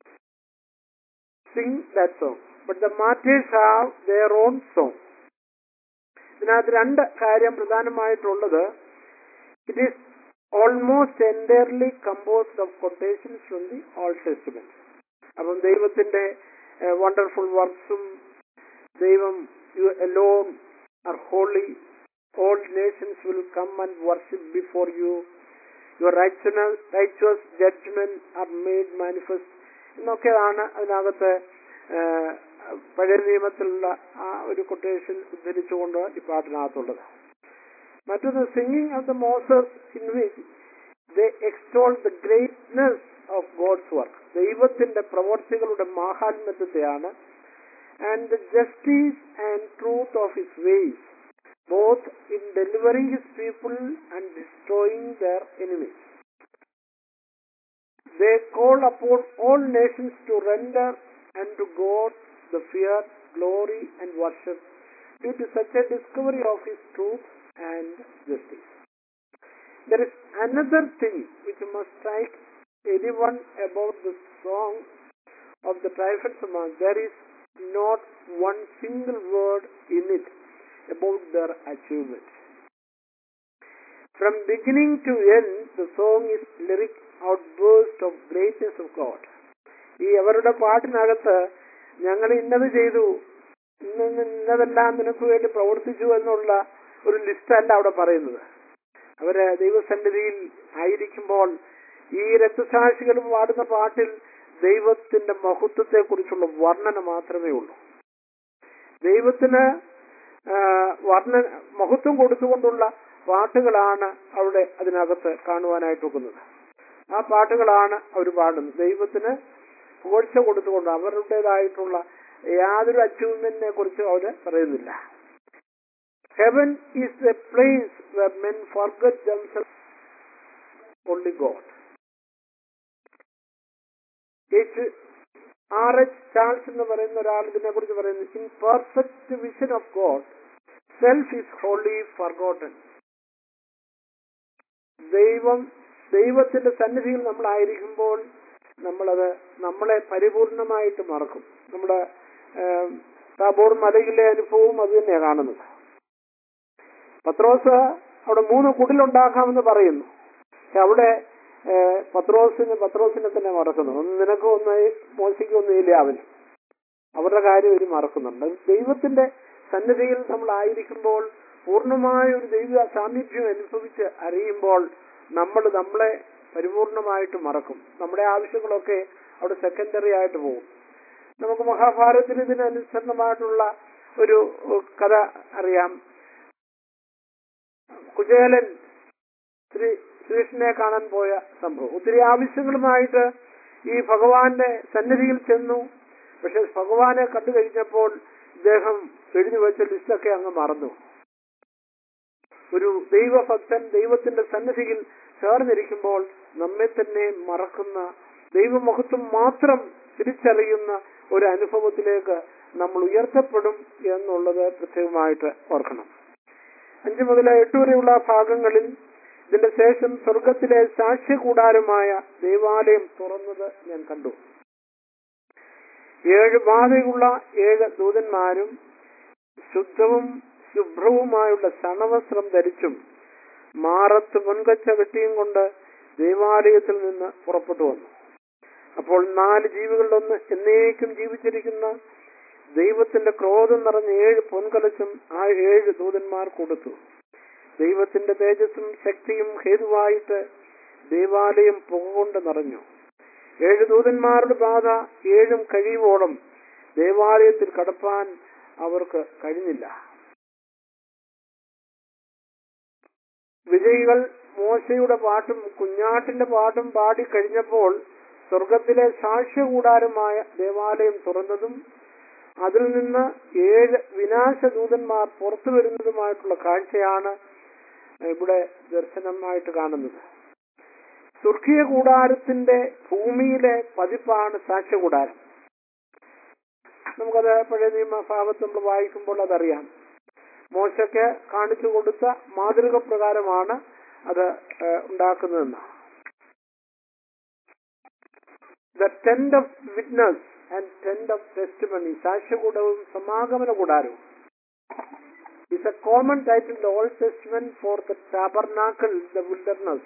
Sing that song. But the martyrs have their own song. ഇതിനകത്ത് രണ്ട് കാര്യം പ്രധാനമായിട്ടുള്ളത് it is almost entirely composed of quotations from the old testament അപ്പം ദൈവത്തിന്റെ wonderful വർക്ക്സും ദൈവം you alone are holy all nations will come and worship before you your righteousness righteous judgment are made manifest എന്നൊക്കെയാണ് അതിനകത്ത് ആ, പഴയ നിയമത്തിലുള്ള ആ ഒരു കൊട്ടേഷൻ ഉദ്ധരിച്ചുകൊണ്ട് ഈ പാട്ടിനകത്തുള്ളത് മറ്റൊന്ന് singing of the Moses in which the extol the greatness of God's work ദൈവത്തിന്റെ പ്രവർത്തികളുടെ മാഹാത്മ്യത്തെയാണ് and the justice and truth of his ways both in delivering his people and destroying their enemies They call upon all nations to render unto God the fear, glory, and worship due to such a discovery of His truth and justice. There is another thing which must strike anyone about the song of the triumphant Psalm. There is not one single word in it about their achievements. From beginning to end, the song is lyric outburst of greatness of God. ഈ അവരുടെ പാട്ടിനകത്ത് ഞങ്ങൾ ഇന്നത് ചെയ്തു ഇന്ന് ഇന്നതെല്ലാം നിനക്ക് വേണ്ടി പ്രവർത്തിച്ചു എന്നുള്ള ഒരു ലിസ്റ്റല്ല അവിടെ പറയുന്നത് അവര് ദൈവസന്നിധിയിൽ ആയിരിക്കുമ്പോൾ ഈ രക്തസാക്ഷികൾ പാടുന്ന പാട്ടിൽ ദൈവത്തിന്റെ മഹത്വത്തെ കുറിച്ചുള്ള വർണ്ണന മാത്രമേ ഉള്ളൂ ദൈവത്തിന് ആ, വർണ്ണ മഹത്വം കൊടുത്തുകൊണ്ടുള്ള പാട്ടുകളാണ് അവിടെ അതിനകത്ത് കാണുവാനായിട്ട് ഒക്കുന്നത് ആ പാട്ടുകളാണ് അവർ പാടുന്നത് ദൈവത്തിന് പുകഴ്ച കൊടുത്തുകൊണ്ട് അവരുടേതായിട്ടുള്ള യാതൊരു അച്ചീവ്മെന്റിനെ കുറിച്ച് അവർ പറയുന്നില്ല heaven is a place where men forget themselves only God R H Charles എന്ന് പറയുന്ന ഒരാൾ ഇതിനെ കുറിച്ച് പറയുന്നു in perfect vision of God self is wholly forgotten ദൈവം ദൈവത്തിന്റെ സന്നിധിയിൽ നമ്മളായിരിക്കുമ്പോൾ നമ്മളത് നമ്മളെ പരിപൂർണമായിട്ട് മറക്കും നമ്മുടെ ഏം, താബോർ മലയിലെ അനുഭവവും അത് തന്നെയാണ് കാണുന്നത് പത്രോസ് അവിടെ മൂന്ന് കുടിലുണ്ടാക്കാമെന്ന് പറയുന്നു പക്ഷെ അവിടെ ഏഹ്, പത്രോസിന് പത്രോസിനെ തന്നെ മറക്കുന്നു ഒന്ന് നിനക്കും ഒന്ന് മോശിക്കും ഒന്നും ഇല്ല അവന് അവരുടെ കാര്യം ഒരു മറക്കുന്നുണ്ട് അത് ദൈവത്തിന്റെ സന്നിധിയിൽ നമ്മൾ ആയിരിക്കുമ്പോൾ പൂർണ്ണമായ ഒരു ദൈവ സാന്നിധ്യം അനുഭവിച്ച് അറിയുമ്പോൾ നമ്മൾ നമ്മളെ പരിപൂർണമായിട്ട് മറക്കും നമ്മുടെ ആവശ്യങ്ങളൊക്കെ അവിടെ സെക്കൻഡറി ആയിട്ട് പോകും നമുക്ക് മഹാഭാരതത്തിൽ ഇതിനനുസരണമായിട്ടുള്ള ഒരു ഒരു കഥ അറിയാം കുചേലൻ ശ്രീ ശ്രീകൃഷ്ണനെ കാണാൻ പോയ സംഭവം ഒത്തിരി ആവശ്യങ്ങളുമായിട്ട് ഈ ഭഗവാന്റെ സന്നിധിയിൽ ചെന്നു പക്ഷെ ഭഗവാനെ കണ്ടു കഴിഞ്ഞപ്പോൾ ഇദ്ദേഹം എഴുതി വെച്ച ലിസ്റ്റൊക്കെ അങ്ങ് മറന്നു ഒരു ദൈവഭക്തൻ ദൈവത്തിന്റെ സന്നിധിയിൽ ചേർന്നിരിക്കുമ്പോൾ നമ്മെ തന്നെ മറക്കുന്ന ദൈവമഹത്വം മാത്രം തിരിച്ചറിയുന്ന ഒരു അനുഭവത്തിലേക്ക് നമ്മൾ ഉയർത്തപ്പെടും എന്നുള്ളത് പ്രത്യേകമായിട്ട് ഓർക്കണം അഞ്ചു മുതൽ എട്ട് വരെയുള്ള ഭാഗങ്ങളിൽ ഇതിന്റെ ശേഷം സ്വർഗത്തിലെ സാക്ഷ്യ കൂടാരമായ ദേവാലയം തുറന്നത് ഞാൻ കണ്ടു ഏഴ് ബാധയുള്ള ഏഴ് ദൂതന്മാരും ശുദ്ധവും ശുഭ്രവുമായുള്ള സണവസ്ത്രം ധരിച്ചും മാറത്ത് പൊൻകച്ച വെട്ടിയും കൊണ്ട് ദേവാലയത്തിൽ നിന്ന് പുറപ്പെട്ടു വന്നു അപ്പോൾ നാല് ജീവികളിലൊന്ന് എന്നേക്കും ജീവിച്ചിരിക്കുന്ന ദൈവത്തിന്റെ ക്രോധം നിറഞ്ഞ ഏഴ് പൊൻകലച്ചും ആ ഏഴ് ദൂതന്മാർ കൊടുത്തു ദൈവത്തിന്റെ തേജസ്സും ശക്തിയും ഹേതുവായിട്ട് ദേവാലയം പുകകൊണ്ട് നിറഞ്ഞു ഏഴ് ദൂതന്മാരുടെ ബാധ ഏഴും കഴിയുവോളം ദേവാലയത്തിൽ കടപ്പാൻ അവർക്ക് കഴിഞ്ഞില്ല വിജയികൾ മോശയുടെ പാട്ടും കുഞ്ഞാട്ടിന്റെ പാട്ടും പാടി കഴിഞ്ഞപ്പോൾ സ്വർഗത്തിലെ സാക്ഷ്യകൂടാരമായ ദേവാലയം തുറന്നതും അതിൽ നിന്ന് ഏഴ് വിനാശദൂതന്മാർ പുറത്തു വരുന്നതുമായിട്ടുള്ള കാഴ്ചയാണ് ഇവിടെ ദർശനമായിട്ട് കാണുന്നത് സ്വർഗീയ കൂടാരത്തിന്റെ ഭൂമിയിലെ പതിപ്പാണ് സാക്ഷ്യകൂടാരം നമുക്കത് പഴയ നിയമഭാഗത്ത് നമ്മൾ വായിക്കുമ്പോൾ അതറിയാം മോശയ്ക്ക് കാണിച്ചു കൊടുത്ത മാതൃക പ്രകാരമാണ് അത് ഏഹ്, ഉണ്ടാക്കുന്നതെന്ന് the tent of witness and tent of testimony സാക്ഷ്യകൂടവും സമാഗമന കൂടാരവും is a common title in the Old Testament for the tabernacle in the wilderness.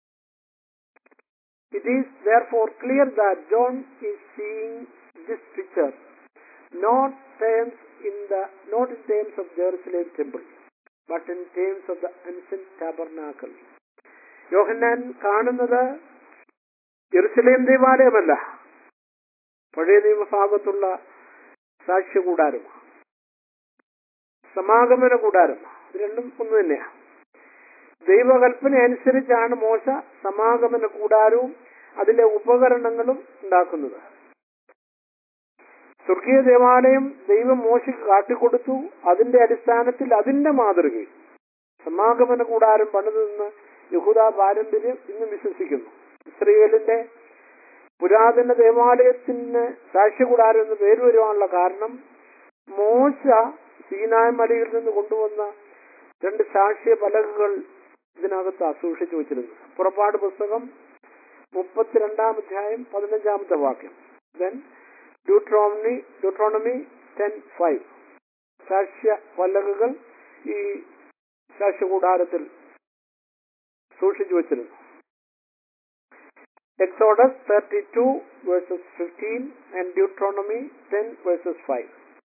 It is therefore clear that John is seeing this picture not terms in the not in terms of Jerusalem temple, but in terms of the ancient tabernacle. യോഹന്നാൻ കാണുന്നത് Jerusalem ദേവാലയമല്ല പഴയ നിയമഭാഗത്തുള്ള സാക്ഷ്യകൂടാരമാണ് സമാഗമന കൂടാരം ഇത് രണ്ടും ഒന്ന് തന്നെയാണ് ദൈവകൽപ്പന അനുസരിച്ചാണ് മോശ സമാഗമന കൂടാരവും അതിലെ ഉപകരണങ്ങളും ഉണ്ടാക്കുന്നത് സ്വർഗീയ ദേവാലയം ദൈവം മോശയ്ക്ക് കാട്ടിക്കൊടുത്തു അതിന്റെ അടിസ്ഥാനത്തിൽ അതിന്റെ മാതൃകയിൽ സമാഗമന കൂടാരം പണിതെന്ന് യഹൂദ പാരമ്പര്യം ഇന്ന് വിശ്വസിക്കുന്നു ഇസ്രയേലിന്റെ പുരാതന ദേവാലയത്തിന് സാക്ഷ്യകൂടാരം എന്ന് പേര് വരുവാനുള്ള കാരണം മോശ സീനായ് മലയിൽ നിന്ന് കൊണ്ടുവന്ന രണ്ട് സാക്ഷ്യ പലകകൾ ഇതിനകത്ത് സൂക്ഷിച്ചു വെച്ചിരുന്നു പുറപ്പാട് പുസ്തകം മുപ്പത്തിരണ്ടാം അധ്യായം പതിനഞ്ചാമത്തെ വാക്യം then Deuteronomy Deuteronomy ten five സാക്ഷ്യ പലകകൾ ഈ സാക്ഷ്യകൂടാരത്തിൽ സൂക്ഷിച്ചു വെച്ചിരുന്നു Exodus thirty two verses fifteen and Deuteronomy ten verses five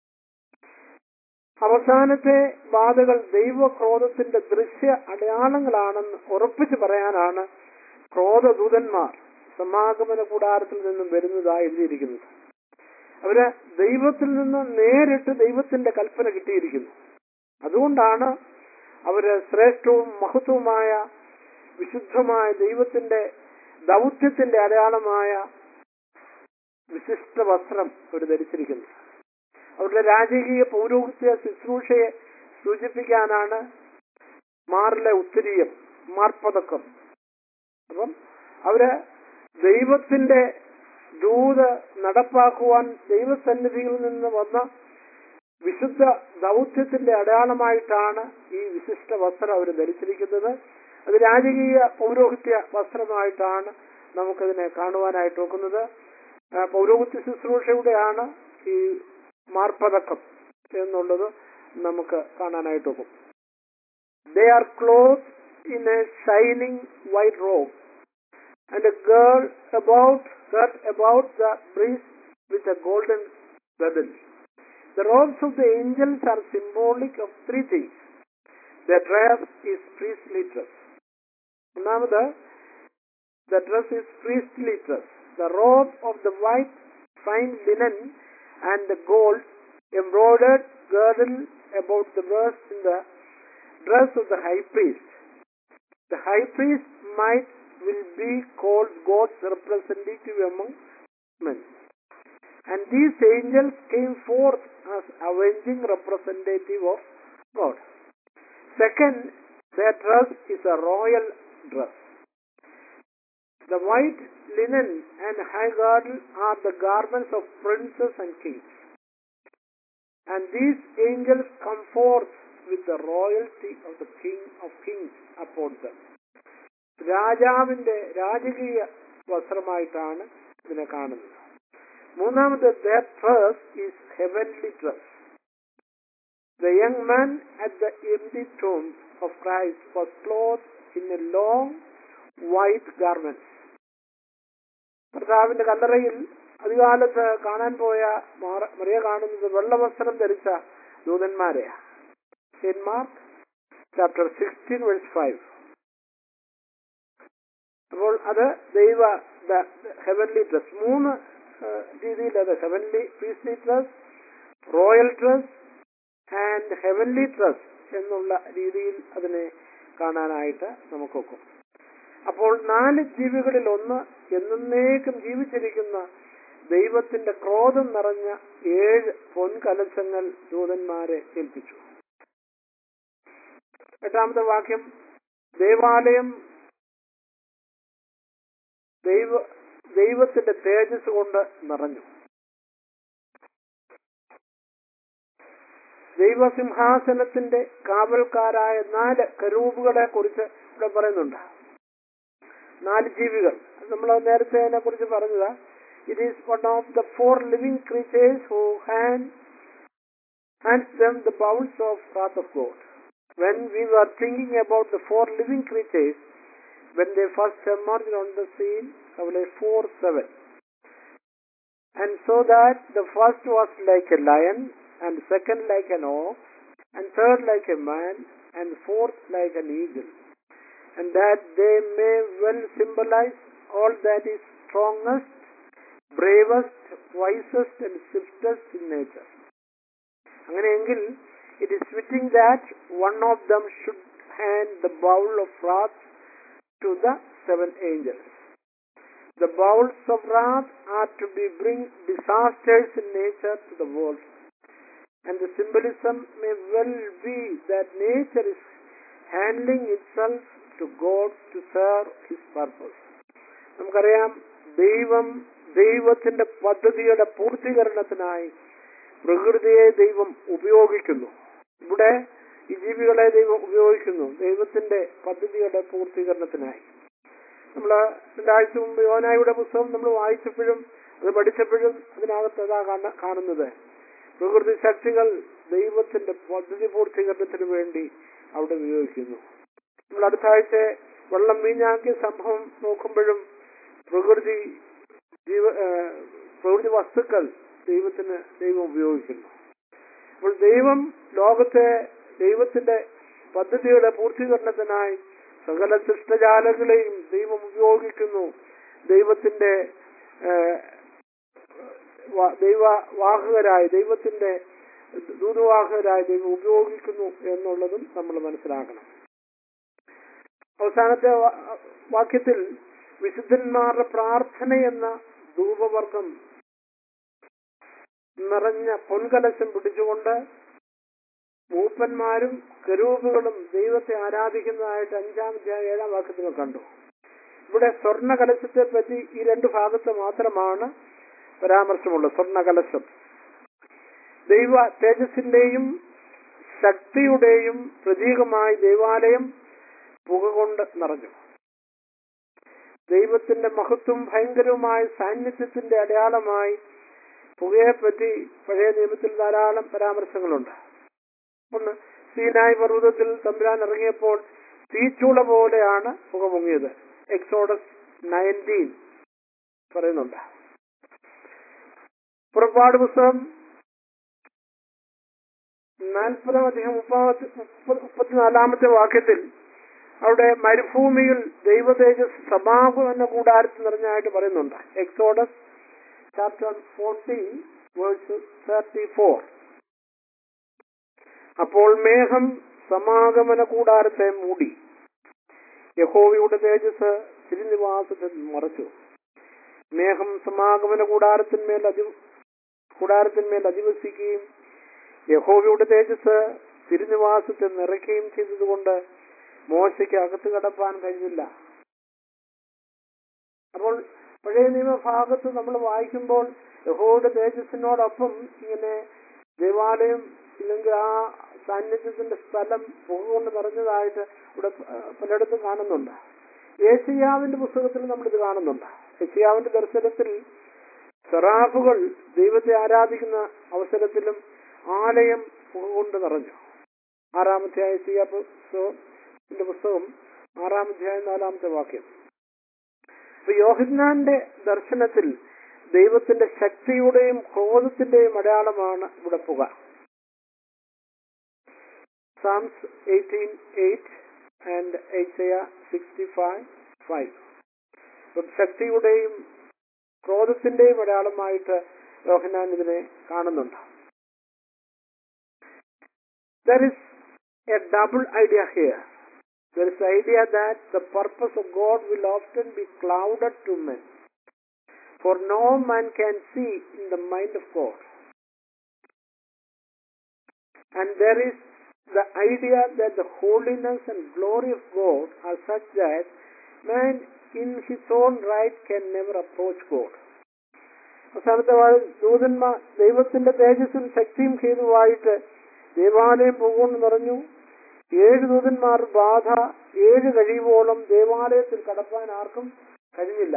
അവസാനത്തെ ബാധകൾ ദൈവക്രോധത്തിന്റെ ദൃശ്യ അടയാളങ്ങളാണെന്ന് ഉറപ്പിച്ചു പറയാനാണ് ക്രോധദൂതന്മാർ സമാഗമന കൂടാരത്തിൽ നിന്നും വരുന്നതായി എഴുതിയിരിക്കുന്നത് അവര് ദൈവത്തിൽ നിന്ന് നേരിട്ട് ദൈവത്തിന്റെ കൽപ്പന കിട്ടിയിരിക്കുന്നു അതുകൊണ്ടാണ് അവര് ശ്രേഷ്ഠവും മഹത്വവുമായ വിശുദ്ധമായ ദൈവത്തിന്റെ ദൗത്യത്തിന്റെ അടയാളമായ വിശിഷ്ട വസ്ത്രം അവർ ധരിച്ചിരിക്കുന്നത് അവരുടെ രാജകീയ പൗരോഹിത്യ ശുശ്രൂഷയെ സൂചിപ്പിക്കാനാണ് മാറിലെ ഉത്തരീയം മാർപ്പതക്കം അപ്പം അവര് ദൈവത്തിന്റെ ദൂത് നടപ്പാക്കുവാൻ ദൈവസന്നിധിയിൽ നിന്ന് വന്ന വിശുദ്ധ ദൗത്യത്തിന്റെ അടയാളമായിട്ടാണ് ഈ വിശിഷ്ട വസ്ത്രം അവർ ധരിച്ചിരിക്കുന്നത് അത് രാജകീയ പൗരോഹിത്യ വസ്ത്രമായിട്ടാണ് നമുക്കതിനെ കാണുവാനായിട്ട് നോക്കുന്നത് ആ, പൗരോഹിത്യ ശുശ്രൂഷയുടെയാണ് ഈ മാർപ്പതക്കം എന്നുള്ളത് നമുക്ക് കാണാനായിട്ട് നോക്കും they are clothed in a shining white robe and a girl about girt about the breast with a golden girdle. The robes of the angels are symbolic of three things. Their dress is priestly dress. ഒന്നാമത് the dress is priestly dress. The robe of the white fine linen and the gold embroidered girdle about the breast in the dress of the high priest. The high priest might will be called God's representative among men. And these angels came forth as avenging representative of God. Second, their dress is a royal dress. The white linen and high girdle are the garments of princes and kings. And these angels come forth with the royalty of the King of Kings upon them. രാജാവിന്റെ രാജകീയ വസ്ത്രമായിട്ടാണ് ഇതിനെ കാണുന്നത് മൂന്നാമത് dress is heavenly dress the young man at the empty tomb of Christ was clothed in a long white garment കർത്താവിന്റെ കല്ലറയിൽ അധികാലത്ത് കാണാൻ പോയ മാറ- മറിയ കാണുന്നത് വെള്ളവസ്ത്രം ധരിച്ച ദൂതന്മാരെയാ Saint Mark chapter sixteen verse five അപ്പോൾ അത് ദൈവ ഹെവൻലി ഡ്രസ് മൂന്ന് രീതിയിൽ അത് heavenly priestly dress royal dress and heavenly dress എന്നുള്ള രീതിയിൽ അതിനെ കാണാനായിട്ട് നമുക്കൊക്കും അപ്പോൾ നാല് ജീവികളിൽ ഒന്ന് എന്നേക്കും ജീവിച്ചിരിക്കുന്ന ദൈവത്തിന്റെ ക്രോധം നിറഞ്ഞ ഏഴ് പൊൻകലശങ്ങൾ ദൂതന്മാരെ ഏൽപ്പിച്ചു എട്ടാമത്തെ വാക്യം ദേവാലയം ദൈവ ദൈവത്തിന്റെ തേജസ് കൊണ്ട് നിറഞ്ഞു ദൈവസിംഹാസനത്തിന്റെ കാവൽക്കാരായ നാല് കരൂപുകളെ കുറിച്ച് ഇവിടെ പറയുന്നുണ്ട് നാല് ജീവികൾ നമ്മൾ നേരത്തെ അതിനെ കുറിച്ച് പറഞ്ഞതാ it is one of the four living creatures who hand hands them the bowls of wrath of God when we were thinking about the four living creatures when they first emerged on the scene, Revelation 4 7. And so that the first was like a lion, and second like an ox, and third like a man, and fourth like an eagle. And that they may well symbolize all that is strongest, bravest, wisest, and swiftest in nature. അങ്ങനെയെങ്കിൽ it is fitting that one of them should hand the bowl of wrath to the seven angels. The bowls of wrath are to be bring disasters in nature to the world. And the symbolism may well be that nature is handling itself to God to serve his purpose. നമുക്കറിയാം ദൈവം ദൈവത്തിന്റെ പദ്ധതിയുടെ പൂർത്തീകരണത്തിനായി പ്രകൃതിയെ ദൈവം ഉപയോഗിക്കുന്നു ഇവിടെ ഈ ജീവികളെ ദൈവം ഉപയോഗിക്കുന്നു ദൈവത്തിന്റെ പദ്ധതിയുടെ പൂർത്തീകരണത്തിനായി നമ്മൾ രണ്ടാഴ്ച മുമ്പ് യോനായുടെ പുസ്തകം നമ്മൾ വായിച്ചപ്പോഴും അത് പഠിച്ചപ്പോഴും അതിനകത്ത് അതാ കാണ- കാണുന്നത് പ്രകൃതി ശക്തികൾ ദൈവത്തിന്റെ പദ്ധതി പൂർത്തീകരണത്തിന് വേണ്ടി അവിടെ ഉപയോഗിക്കുന്നു നമ്മൾ അടുത്ത ആഴ്ച വെള്ളം വീഞ്ഞാക്കിയ സംഭവം നോക്കുമ്പോഴും പ്രകൃതി ജീവ ഏഹ് പ്രകൃതി വസ്തുക്കൾ ദൈവത്തിന് ദൈവം ഉപയോഗിക്കുന്നു അപ്പോൾ ദൈവം ലോകത്തെ ദൈവത്തിന്റെ പദ്ധതിയുടെ പൂർത്തീകരണത്തിനായി സകല സൃഷ്ടജാലങ്ങളെയും ദൈവം ഉപയോഗിക്കുന്നു ദൈവത്തിന്റെ ഏഹ്, വ- ദൈവവാഹകരായി ദൈവത്തിന്റെ ദൂതവാഹകരായി ദൈവം ഉപയോഗിക്കുന്നു എന്നുള്ളതും നമ്മൾ മനസ്സിലാക്കണം അവസാനത്തെ വാ- വാക്യത്തിൽ വിശുദ്ധന്മാരുടെ പ്രാർത്ഥന എന്ന ധൂപവർഗം നിറഞ്ഞ പൊൻകലശം പിടിച്ചുകൊണ്ട് മൂപ്പന്മാരും കരൂപുകളും ദൈവത്തെ ആരാധിക്കുന്നതായിട്ട് അഞ്ചാം അധ്യായം ഏഴാം വാക്യത്തിൽ കണ്ടു ഇവിടെ സ്വർണ്ണ കലശത്തെ പറ്റി ഈ രണ്ട് ഭാഗത്ത് മാത്രമാണ് പരാമർശമുള്ള സ്വർണ്ണ കലശം ദൈവ തേജസ്സിന്റെയും ശക്തിയുടെയും പ്രതീകമായി ദൈവാലയം പുക കൊണ്ട് നിറഞ്ഞു ദൈവത്തിന്റെ മഹത്വം ഭയങ്കരവുമായ സാന്നിധ്യത്തിന്റെ അടയാളമായി പുകയെപ്പറ്റി പഴയ നിയമത്തിൽ ധാരാളം പരാമർശങ്ങളുണ്ട് ഒന്ന് സീനായ് പർവ്വതത്തിൽ തമ്പുരാൻ ഇറങ്ങിയപ്പോൾ തീച്ചൂള പോലെയാണ് പുക പൊങ്ങിയത് എക്സോഡസ് നയൻറ്റീൻ പറയുന്നുണ്ട് പുറപ്പാട് പുസ്തകം നാൽപ്പതാം അധികം മുപ്പത് മുപ്പത്തിനാലാമത്തെ വാക്യത്തിൽ അവിടെ മരുഭൂമിയിൽ ദൈവ തേജസ് സമാഗമന കൂടാരത്തിൽ നിറഞ്ഞായിട്ട് പറയുന്നുണ്ട് Exodus chapter fourteen verse thirty four അപ്പോൾ മേഘം സമാഗമന കൂടാരത്തെ മൂടി യഹോവയുടെ തേജസ് തിരുനിവാസത്തിൽ മറച്ചു മേഘം സമാഗമന കൂടാരത്തിന്മേൽ അധി കൂടാരത്തിന്മേൽ അധിവസിക്കുകയും യഹോവയുടെ തേജസ് തിരുനിവാസത്തെ നിറയ്ക്കുകയും ചെയ്തതുകൊണ്ട് മോശയ്ക്ക് അകത്ത് കടപ്പാൻ കഴിഞ്ഞില്ല അപ്പോൾ പഴയ നിയമഭാഗത്ത് നമ്മൾ വായിക്കുമ്പോൾ യഹോയുടെ തേജസ്സിനോടൊപ്പം ഇങ്ങനെ ദേവാലയം ഇല്ലെങ്കിൽ ആ സാന്നിധ്യത്തിന്റെ സ്ഥലം പുക കൊണ്ട് നിറഞ്ഞതായിട്ട് ഇവിടെ പലയിടത്തും കാണുന്നുണ്ട് ഏഷ്യാവിന്റെ പുസ്തകത്തിൽ നമ്മൾ ഇത് കാണുന്നുണ്ട് ഏഷ്യാവിന്റെ ദർശനത്തിൽ സെറാഫുകൾ ദൈവത്തെ ആരാധിക്കുന്ന അവസരത്തിലും ആലയം പുക കൊണ്ട് നിറഞ്ഞു ആറാമത്തെ ഏഷ്യ പുസ്തകത്തിന്റെ പുസ്തകം ആറാമധ്യായം നാലാമത്തെ വാക്യം അപ്പൊ യോഹന്നാന്റെ ദർശനത്തിൽ ദൈവത്തിന്റെ ശക്തിയുടെയും ക്രോധത്തിന്റെയും അടയാളമാണ് ഇവിടെ പുക Psalms eighteen eight and Isaiah sixty five five ശക്തിയുടെയും ക്രോധത്തിന്റെയും അടയാളമായിട്ട് യോഹന്നാൻ ഇതിനെ കാണുന്നുണ്ട് there is a double idea here There is the idea that the purpose of God will often be clouded to men. For no man can see in the mind of God. And there is the idea that the holiness and glory of God are such that man in his own right can never approach God. അവസാനത്തെ ദൂതന്മാർ ദൈവത്തിന്റെ തേജസ്സും ശക്തിയും ഹേതുവായിട്ട് ദേവാലയം പോകുകൊണ്ട് നിറഞ്ഞു ഏഴ് ദൂതന്മാർ ബാധ ഏഴ് കഴിയുവോളം ദേവാലയത്തിൽ കടപ്പാൻ ആർക്കും കഴിഞ്ഞില്ല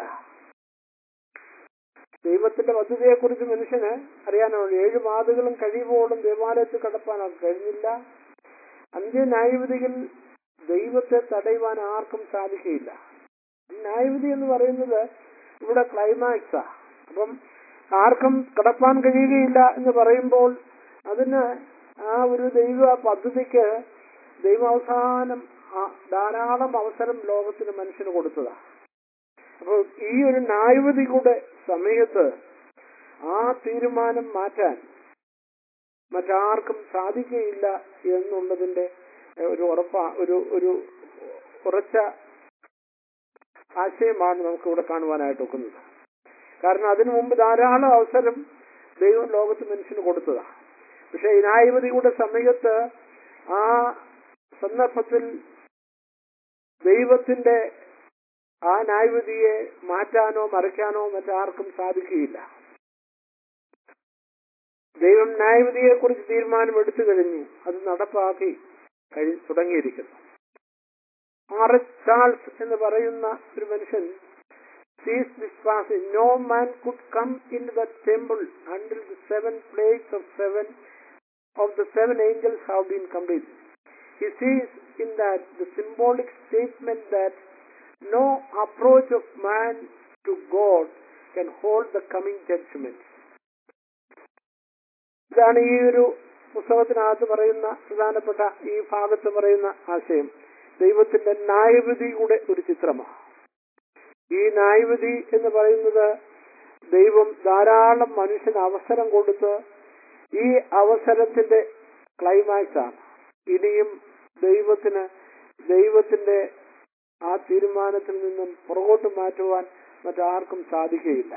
ദൈവത്തിന്റെ പദ്ധതിയെക്കുറിച്ച് മനുഷ്യന് അറിയാനാണ് ഏഴ് ബാധകളും കഴിയുവോളം ദേവാലയത്തിൽ കടപ്പാൻ ആർക്കും കഴിഞ്ഞില്ല അന്ത്യ ന്യായവിധിയിൽ ദൈവത്തെ തടയുവാൻ ആർക്കും സാധിക്കുകയില്ല ന്യായവിധി എന്ന് പറയുന്നത് ഇവിടെ ക്ലൈമാക്സാ അപ്പം ആർക്കും കടപ്പാൻ കഴിയുകയില്ല എന്ന് പറയുമ്പോൾ അതിന് ആ ഒരു ദൈവ പദ്ധതിക്ക് ദൈവം അവസാനം ധാരാളം അവസരം ലോകത്തിന് മനുഷ്യന് കൊടുത്തതാ അപ്പോൾ ഈ ഒരു ന്യായവതിയുടെ സമയത്ത് ആ തീരുമാനം മാറ്റാൻ മറ്റാർക്കും സാധിക്കുകയില്ല എന്നുള്ളതിന്റെ ഒരു ഉറപ്പ ഒരു ഒരു ഉറച്ച ആശയമാണ് നമുക്ക് ഇവിടെ കാണുവാനായിട്ട് ഒക്കുന്നത് കാരണം അതിനു മുമ്പ് ധാരാളം അവസരം ദൈവം ലോകത്ത് മനുഷ്യന് കൊടുത്തതാണ് പക്ഷെ ഈ ന്യായവതിയുടെ സമയത്ത് ആ സന്ദർഭത്തിൽ ദൈവത്തിന്റെ ആ ന്യായവിധിയെ മാറ്റാനോ മറയ്ക്കാനോ മറ്റാർക്കും സാധിക്കുകയില്ല ദൈവം ന്യായവിധിയെ കുറിച്ച് തീരുമാനം എടുത്തു കഴിഞ്ഞു അത് നടപ്പാക്കി കഴി തുടങ്ങിയിരിക്കുന്നു ആർ എസ് ചാൾസ് എന്ന് പറയുന്ന ഒരു മനുഷ്യൻ sees this passage no man could come into the temple until the seven plagues of seven of the seven angels have been completed he sees in that the symbolic statement that no approach of man to God can hold the coming judgment. ഇതാണ് ഈ ഒരു പുസ്തകത്തിനകത്ത് പറയുന്ന പ്രധാനപ്പെട്ട ഈ ഭാഗത്ത് പറയുന്ന ആശയം ദൈവത്തിന്റെ ന്യായവിധിയുടെ ഒരു ചിത്രമാണ് ഈ ന്യായവിധി എന്ന് പറയുന്നത് ദൈവം ധാരാളം മനുഷ്യന് അവസരം കൊടുത്ത് ഈ അവസരത്തിന്റെ ക്ലൈമാക്സ് ആണ് ഇനിയും ദൈവത്തിന് ദൈവത്തിന്റെ ആ തീരുമാനത്തിൽ നിന്നും പുറകോട്ട് മാറ്റുവാൻ മറ്റാർക്കും സാധിക്കുകയില്ല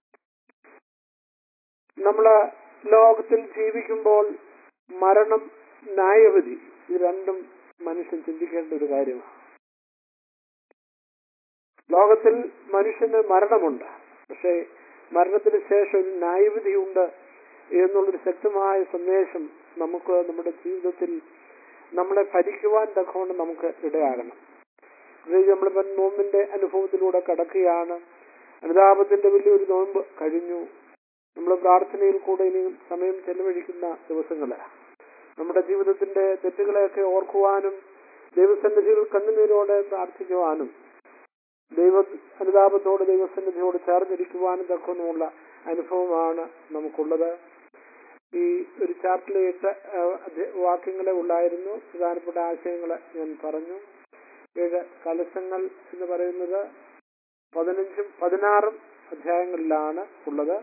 നമ്മള് ലോകത്തിൽ ജീവിക്കുമ്പോൾ മരണം ന്യായവിധി ഇത് രണ്ടും മനുഷ്യൻ ചിന്തിക്കേണ്ട ഒരു കാര്യമാണ് ലോകത്തിൽ മനുഷ്യന് മരണമുണ്ട് പക്ഷേ മരണത്തിന് ശേഷം ഒരു ന്യായവിധിയുണ്ട് എന്നുള്ളൊരു ശക്തമായ സന്ദേശം നമുക്ക് നമ്മുടെ ജീവിതത്തിൽ നമ്മളെ ഭരിക്കുവാൻ തക്കവണ്ണം നമുക്ക് ഇടയാകണം പ്രത്യേകിച്ച് നമ്മളിപ്പം നോമ്പിന്റെ അനുഭവത്തിലൂടെ കടക്കുകയാണ് അനുതാപത്തിന്റെ വലിയൊരു നോമ്പ് കഴിഞ്ഞു നമ്മൾ പ്രാർത്ഥനയിൽ കൂടെ ഇനിയും സമയം ചെലവഴിക്കുന്ന ദിവസങ്ങള് നമ്മുടെ ജീവിതത്തിന്റെ തെറ്റുകളെയൊക്കെ ഓർക്കുവാനും ദൈവസന്നിധിയിൽ കണ്ണുനീരോടെ പ്രാർത്ഥിക്കുവാനും ദൈവ അനുതാപത്തോട് ദൈവസന്നിധിയോട് ചേർന്നിരിക്കുവാനും തക്കമുള്ള അനുഭവമാണ് നമുക്കുള്ളത് ഈ ഒരു ചാപ്റ്ററിലെ എട്ട് ഏഹ്, അധ്യ- വാക്യങ്ങളെ ഉള്ളായിരുന്നു പ്രധാനപ്പെട്ട ആശയങ്ങൾ ഞാൻ പറഞ്ഞു ഏഴ് കലശങ്ങൾ എന്ന് പറയുന്നത് പതിനഞ്ചും പതിനാറും അധ്യായങ്ങളിലാണ് ഉള്ളത്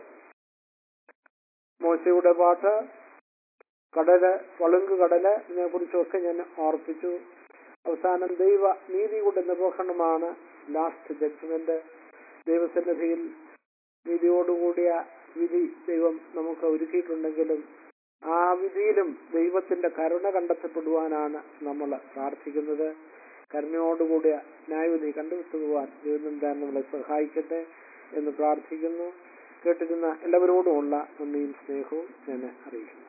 മോശയുടെ പാട്ട് കടല് പളുങ്ക് കടല് ഇതിനെ കുറിച്ചൊക്കെ ഞാൻ ഓർപ്പിച്ചു അവസാനം ദൈവ നീതിയുടെ നിർവഹണമാണ് ലാസ്റ്റ് ജഡ്ജ്മെന്റ് ദൈവസന്നിധിയിൽ നീതിയോടുകൂടിയ വിധി ദൈവം നമുക്ക് ഒരുക്കിയിട്ടുണ്ടെങ്കിലും ആ വിധിയിലും ദൈവത്തിന്റെ കരുണ കണ്ടെത്തപ്പെടുവാനാണ് നമ്മൾ പ്രാർത്ഥിക്കുന്നത് കരുണയോടുകൂടിയ ന്യായവിധി കണ്ടുകിട്ടുവാൻ ദൈവം നമ്പ്രാൻ നമ്മളെ സഹായിക്കട്ടെ എന്ന് പ്രാർത്ഥിക്കുന്നു കേട്ടിരുന്ന എല്ലാവരോടുമുള്ള നന്ദിയും സ്നേഹവും ഞാൻ അറിയിക്കുന്നു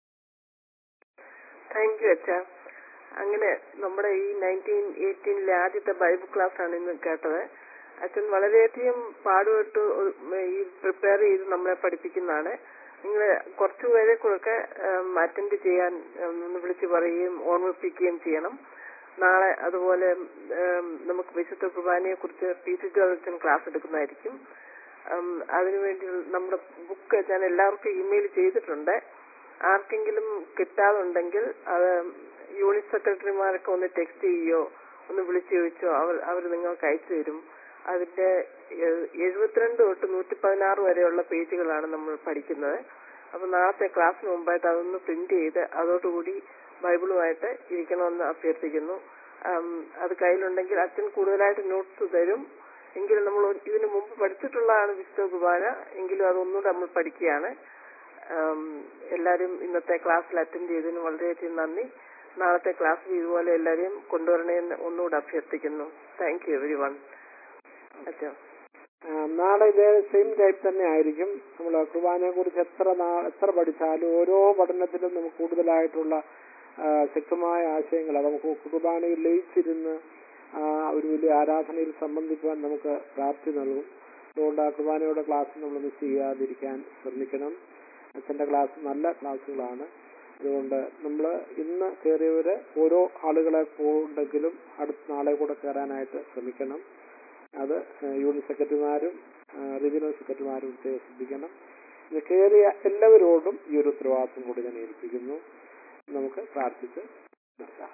താങ്ക് യു അച്ഛ അങ്ങനെ നമ്മുടെ ഈ നയൻറ്റീൻ എയ്റ്റീനിലെ ആദ്യത്തെ ബൈബിൾ ക്ലാസ് ആണ് ഇന്ന് കേട്ടത് അച്ഛൻ വളരെയധികം പാടുപെട്ട് ഒരു- ഈ പ്രിപ്പയർ ചെയ്ത് നമ്മളെ പഠിപ്പിക്കുന്നതാണ് നിങ്ങൾ കുറച്ചുപേരെ കൂടെ അറ്റൻഡ് ചെയ്യാൻ ഉം, ഒന്ന് വിളിച്ചു പറയുകയും ഓർമ്മിപ്പിക്കുകയും ചെയ്യണം നാളെ അതുപോലെ ഉം, നമുക്ക് വിശുദ്ധ കുർബാനയെ കുറിച്ച് പി സി ജോർജൻ ക്ലാസ് എടുക്കുന്നതായിരിക്കും ഉം, അതിനുവേണ്ടി നമ്മുടെ ബുക്ക് ഞാൻ എല്ലാവർക്കും ഇമെയിൽ ചെയ്തിട്ടുണ്ട് ആർക്കെങ്കിലും കിട്ടാതുണ്ടെങ്കിൽ അത് യൂണിറ്റ് സെക്രട്ടറിമാരൊക്കെ ഒന്ന് ടെക്സ്റ്റ് ചെയ്യോ ഒന്ന് വിളിച്ചു ചോദിച്ചോ അവർ അവർ നിങ്ങൾക്ക് അയച്ചു തരും അതിന്റെ എ- എഴുപത്തിരണ്ട് തൊട്ട് നൂറ്റി പതിനാറ് വരെയുള്ള പേജുകളാണ് നമ്മൾ പഠിക്കുന്നത് അപ്പൊ നാളത്തെ ക്ലാസ്സിന് മുമ്പായിട്ട് അതൊന്ന് പ്രിന്റ് ചെയ്ത് അതോടുകൂടി ബൈബിളുമായിട്ട് ഇരിക്കണമെന്ന് അഭ്യർത്ഥിക്കുന്നു ഉം, അത് കയ്യിലുണ്ടെങ്കിൽ അച്ഛൻ കൂടുതലായിട്ട് നോട്ട്സ് തരും എങ്കിലും നമ്മൾ ഇതിനു മുമ്പ് പഠിച്ചിട്ടുള്ളതാണ് വിശുദ്ധ കുർബാന എങ്കിലും അതൊന്നുകൂടെ നമ്മൾ പഠിക്കുകയാണ് ഉം, എല്ലാവരും ഇന്നത്തെ ക്ലാസ്സിൽ അറ്റൻഡ് ചെയ്തതിന് വളരെയധികം നന്ദി നാളത്തെ ക്ലാസ്സിൽ ഇതുപോലെ എല്ലാവരെയും കൊണ്ടുവരണേന്ന് ഒന്നുകൂടെ അഭ്യർത്ഥിക്കുന്നു താങ്ക് യു എവരി വൺ അച്ഛാ ആ, നാളെ ഇതേ സെയിം ടൈപ്പ് തന്നെ ആയിരിക്കും നമ്മൾ കുർബാനയെ കുറിച്ച് എത്ര നാ- എത്ര പഠിച്ചാലും ഓരോ പഠനത്തിലും നമുക്ക് കൂടുതലായിട്ടുള്ള ആ, ശക്തമായ ആശയങ്ങൾ അത് നമുക്ക് കുർബാനയിൽ ലയിച്ചിരുന്ന് ആ, ഒരു വലിയ ആരാധനയിൽ സംബന്ധിക്കുവാൻ നമുക്ക് പ്രാപ്തി നൽകും അതുകൊണ്ട് ആ കുർബാനയുടെ ക്ലാസ് നമ്മൾ മിസ് ചെയ്യാതിരിക്കാൻ ശ്രമിക്കണം അച്ഛന്റെ ക്ലാസ് നല്ല ക്ലാസ്സുകളാണ് അതുകൊണ്ട് നമ്മൾ ഇന്ന് കയറിയവര് ഓരോ ആളുകളെ ഉണ്ടെങ്കിലും അടുത്ത നാളെ കൂടെ കയറാനായിട്ട് ശ്രമിക്കണം അത് ഏഹ്, യൂണിറ്റ് സെക്രട്ടറിമാരും ഏഹ്, റീജിയണൽ സെക്രട്ടറിമാരും പ്രത്യേകം ശ്രദ്ധിക്കണം ഇത് കയറിയ എല്ലാവരോടും ഈ ഒരു ഉത്തരവാദിത്വം കൂടി ഞാൻ ഏൽപ്പിക്കുന്നു നമുക്ക് പ്രാർത്ഥിച്ച് നിർത്താം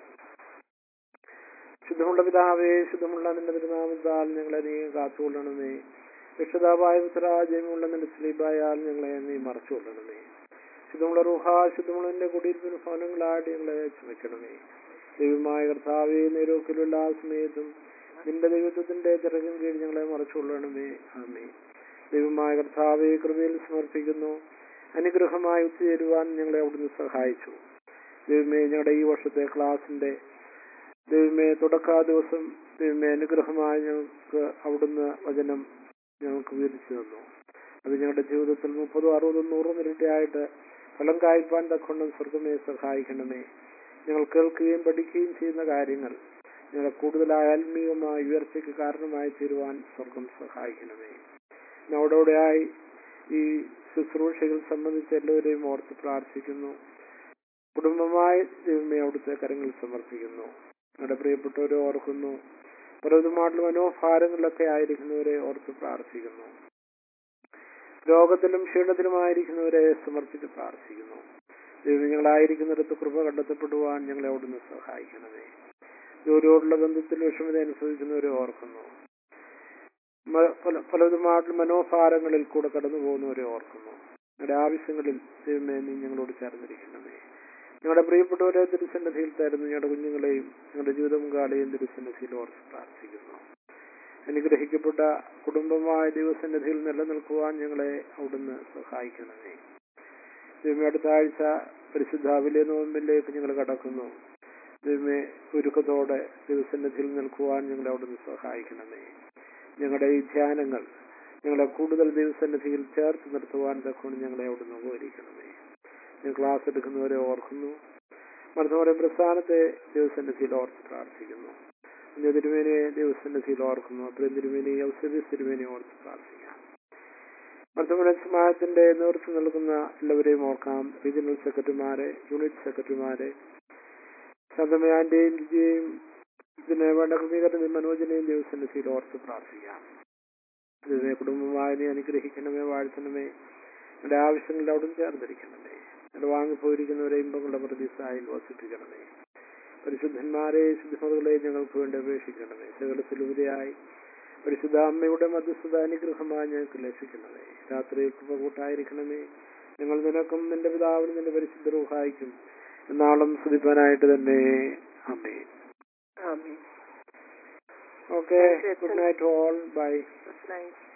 ശുദ്ധമുള്ള പിതാവേ ശുദ്ധമുള്ള നിന്റെ തിരുനാമത്താൽ ഞങ്ങളെ നീ കാത്തുകൊള്ളണമേ രക്ഷിതാവായ ഉത്തരാജയമുള്ള നിന്റെ സ്ലീബായാൽ ഞങ്ങളെ നീ മറച്ചുകൊള്ളണമേ ശുദ്ധമുള്ള റുഹ ശുദ്ധമുള്ള നിന്റെ കുടിയിരിപ്പിന് ഭവനങ്ങളായിട്ട് ഞങ്ങളെ ക്ഷമിക്കണമേ ദൈവമായ കർത്താവേ നേരോക്കിലുള്ള ആ സമയത്തും നിന്റെ ദൈവത്വത്തിന്റെ തിരക്കും കീഴിൽ ഞങ്ങളെ മറച്ചുകൊള്ളണമേ ആമേ ദൈവമായ കർത്താവെ കൃപയിൽ സമർപ്പിക്കുന്നു അനുഗ്രഹമായി ഒത്തുചേരുവാൻ ഞങ്ങളെ അവിടുന്ന് സഹായിച്ചു ദൈവമേ ഞങ്ങളുടെ ഈ വർഷത്തെ ക്ലാസിന്റെ ദൈവമേ തുടക്കാ ദിവസം ദൈവമേ അനുഗ്രഹമായി ഞങ്ങൾക്ക് അവിടുന്ന് വചനം ഞങ്ങൾക്ക് വീതിച്ചു തന്നു അത് ഞങ്ങളുടെ ജീവിതത്തിൽ മുപ്പതും അറുപതും നൂറും ഇരട്ടിയായിട്ട് ഫലം കായ്പാൻ തക്കൊണ്ടും സ്വർഗമേ സഹായിക്കണമേ ഞങ്ങൾ കേൾക്കുകയും പഠിക്കുകയും ചെയ്യുന്ന കാര്യങ്ങൾ ഞങ്ങളെ കൂടുതലായ ആത്മീയമായ ഉയർച്ചയ്ക്ക് കാരണമായി തീരുവാൻ സ്വർഗം സഹായിക്കണമേ ഞങ്ങളോടെയായി ഈ ശുശ്രൂഷകൾ സംബന്ധിച്ച് എല്ലാവരെയും ഓർത്ത് പ്രാർത്ഥിക്കുന്നു കുടുംബമായി ദൈവമേ അവിടുത്തെ കരങ്ങൾ സമർപ്പിക്കുന്നു ഞങ്ങളുടെ പ്രിയപ്പെട്ടവരെ ഓർക്കുന്നു പലതുമായിട്ടുള്ള മനോഭാരങ്ങളിലൊക്കെ ആയിരിക്കുന്നവരെ ഓർത്ത് പ്രാർത്ഥിക്കുന്നു രോഗത്തിലും ക്ഷീണത്തിലുമായിരിക്കുന്നവരെ സമർപ്പിച്ച് പ്രാർത്ഥിക്കുന്നു ദൈവം ഞങ്ങളായിരിക്കുന്നിടത്ത് കൃപ കണ്ടെത്തപ്പെടുവാൻ ഞങ്ങളെ അവിടുന്ന് സഹായിക്കണമേ ജോലിയോടുള്ള ബന്ധത്തിൽ വിഷമത അനുഭവിക്കുന്നവരെ ഓർക്കുന്നു മ- പല- പലതുമായിട്ടുള്ള മനോഭാരങ്ങളിൽ കൂടെ കടന്നു പോകുന്നവരെ ഓർക്കുന്നു ഞങ്ങളുടെ ആവശ്യങ്ങളിൽ ദൈവമേ നീ ഞങ്ങളോട് ചേർന്നിരിക്കണമേ ഞങ്ങളുടെ പ്രിയപ്പെട്ടവരെ തിരുസന്നിധിയിൽ തരുന്നു ഞങ്ങളുടെ കുഞ്ഞുങ്ങളെയും ഞങ്ങളുടെ ജീവിതം കാളെയും തിരുസന്നിധിയിൽ ഓർത്ത് പ്രാർത്ഥിക്കുന്നു അനുഗ്രഹിക്കപ്പെട്ട കുടുംബമായ ദൈവസന്നിധിയിൽ നിലനിൽക്കുവാൻ ഞങ്ങളെ അവിടുന്ന് സഹായിക്കണമേ ദൈവമേ അടുത്ത ആഴ്ച പരിശുദ്ധ അവിലെ നോമ്പിലേക്ക് ഞങ്ങൾ കടക്കുന്നു ദൈവമേ ഒരുക്കത്തോടെ ദൈവസന്നിധിയിൽ നിൽക്കുവാൻ ഞങ്ങളെ അവിടുന്ന് സഹായിക്കണമേ ഞങ്ങളുടെ ഈ ധ്യാനങ്ങൾ ഞങ്ങളെ കൂടുതൽ ദിവസന്നിധിയിൽ ചേർത്ത് നിർത്തുവാൻ തക്കൊണ്ട് ഞങ്ങളെ അവിടുന്ന് ഉപകരിക്കണമേ ഞാൻ ക്ലാസ് എടുക്കുന്നവരെ ഓർക്കുന്നു മർദ്ദവരെ പ്രസ്ഥാനത്തെ ദിവസന്നിധിയിൽ ഓർത്ത് പ്രാർത്ഥിക്കുന്നു കുഞ്ഞു തിരുമേനിയെ ദിവസന്നിധിയിൽ ഓർക്കുന്നു അത്രയും തിരുമേനി ഔസരിസ് തിരുമേനി ഓർത്ത് പ്രാർത്ഥിക്കാം മർദ്ദവന സമാജത്തിന്റെ നേതൃത്വം നൽകുന്ന എല്ലാവരെയും ഓർക്കാം റീജിയണൽ സെക്രട്ടറിമാരെ യൂണിറ്റ് സെക്രട്ടറിമാരെ ശതമയാന്റെയും ലിജിയെയും ഇതിന് വേണ്ട ക്രമീകരണ മനോജനെയും ദിവസന്നിധിയിൽ ഓർത്ത് പ്രാർത്ഥിക്കാം ഇതിനെ കുടുംബമായി നീ അനുഗ്രഹിക്കണമേ വാഴ്ത്തണമേ എന്റെ ആവശ്യങ്ങളിൽ അവിടുന്ന് ചേർന്നിരിക്കണമേ എന്റെ വാങ്ങിപ്പോയിരിക്കുന്നവരെ ഇമ്പങ്ങളുടെ പ്രതീക്ഷയിൽ വസിപ്പിക്കണമേ പരിശുദ്ധന്മാരെ ശുദ്ധമകളെ ഞങ്ങൾക്ക് വേണ്ടി അപേക്ഷിക്കണമേ സകലത്തിലുപരിയായി പരിശുദ്ധ അമ്മയുടെ മധ്യസ്ഥത അനുഗ്രഹമായി ഞങ്ങൾക്ക് ലഭിക്കണമേ രാത്രിയിൽ കൃപ കൂട്ടായിരിക്കണമേ ഞങ്ങൾ നിനക്കും നിന്റെ പിതാവിനും നിന്റെ പരിശുദ്ധ റൂഹായിക്കും എന്നാളും സ്തുതിപ്പാനായിട്ട് തന്നെ അമ്മേ ആമേൻ ഓക്കെ Thank you, ഗുഡ് അച്ഛൻ. Night all bye good night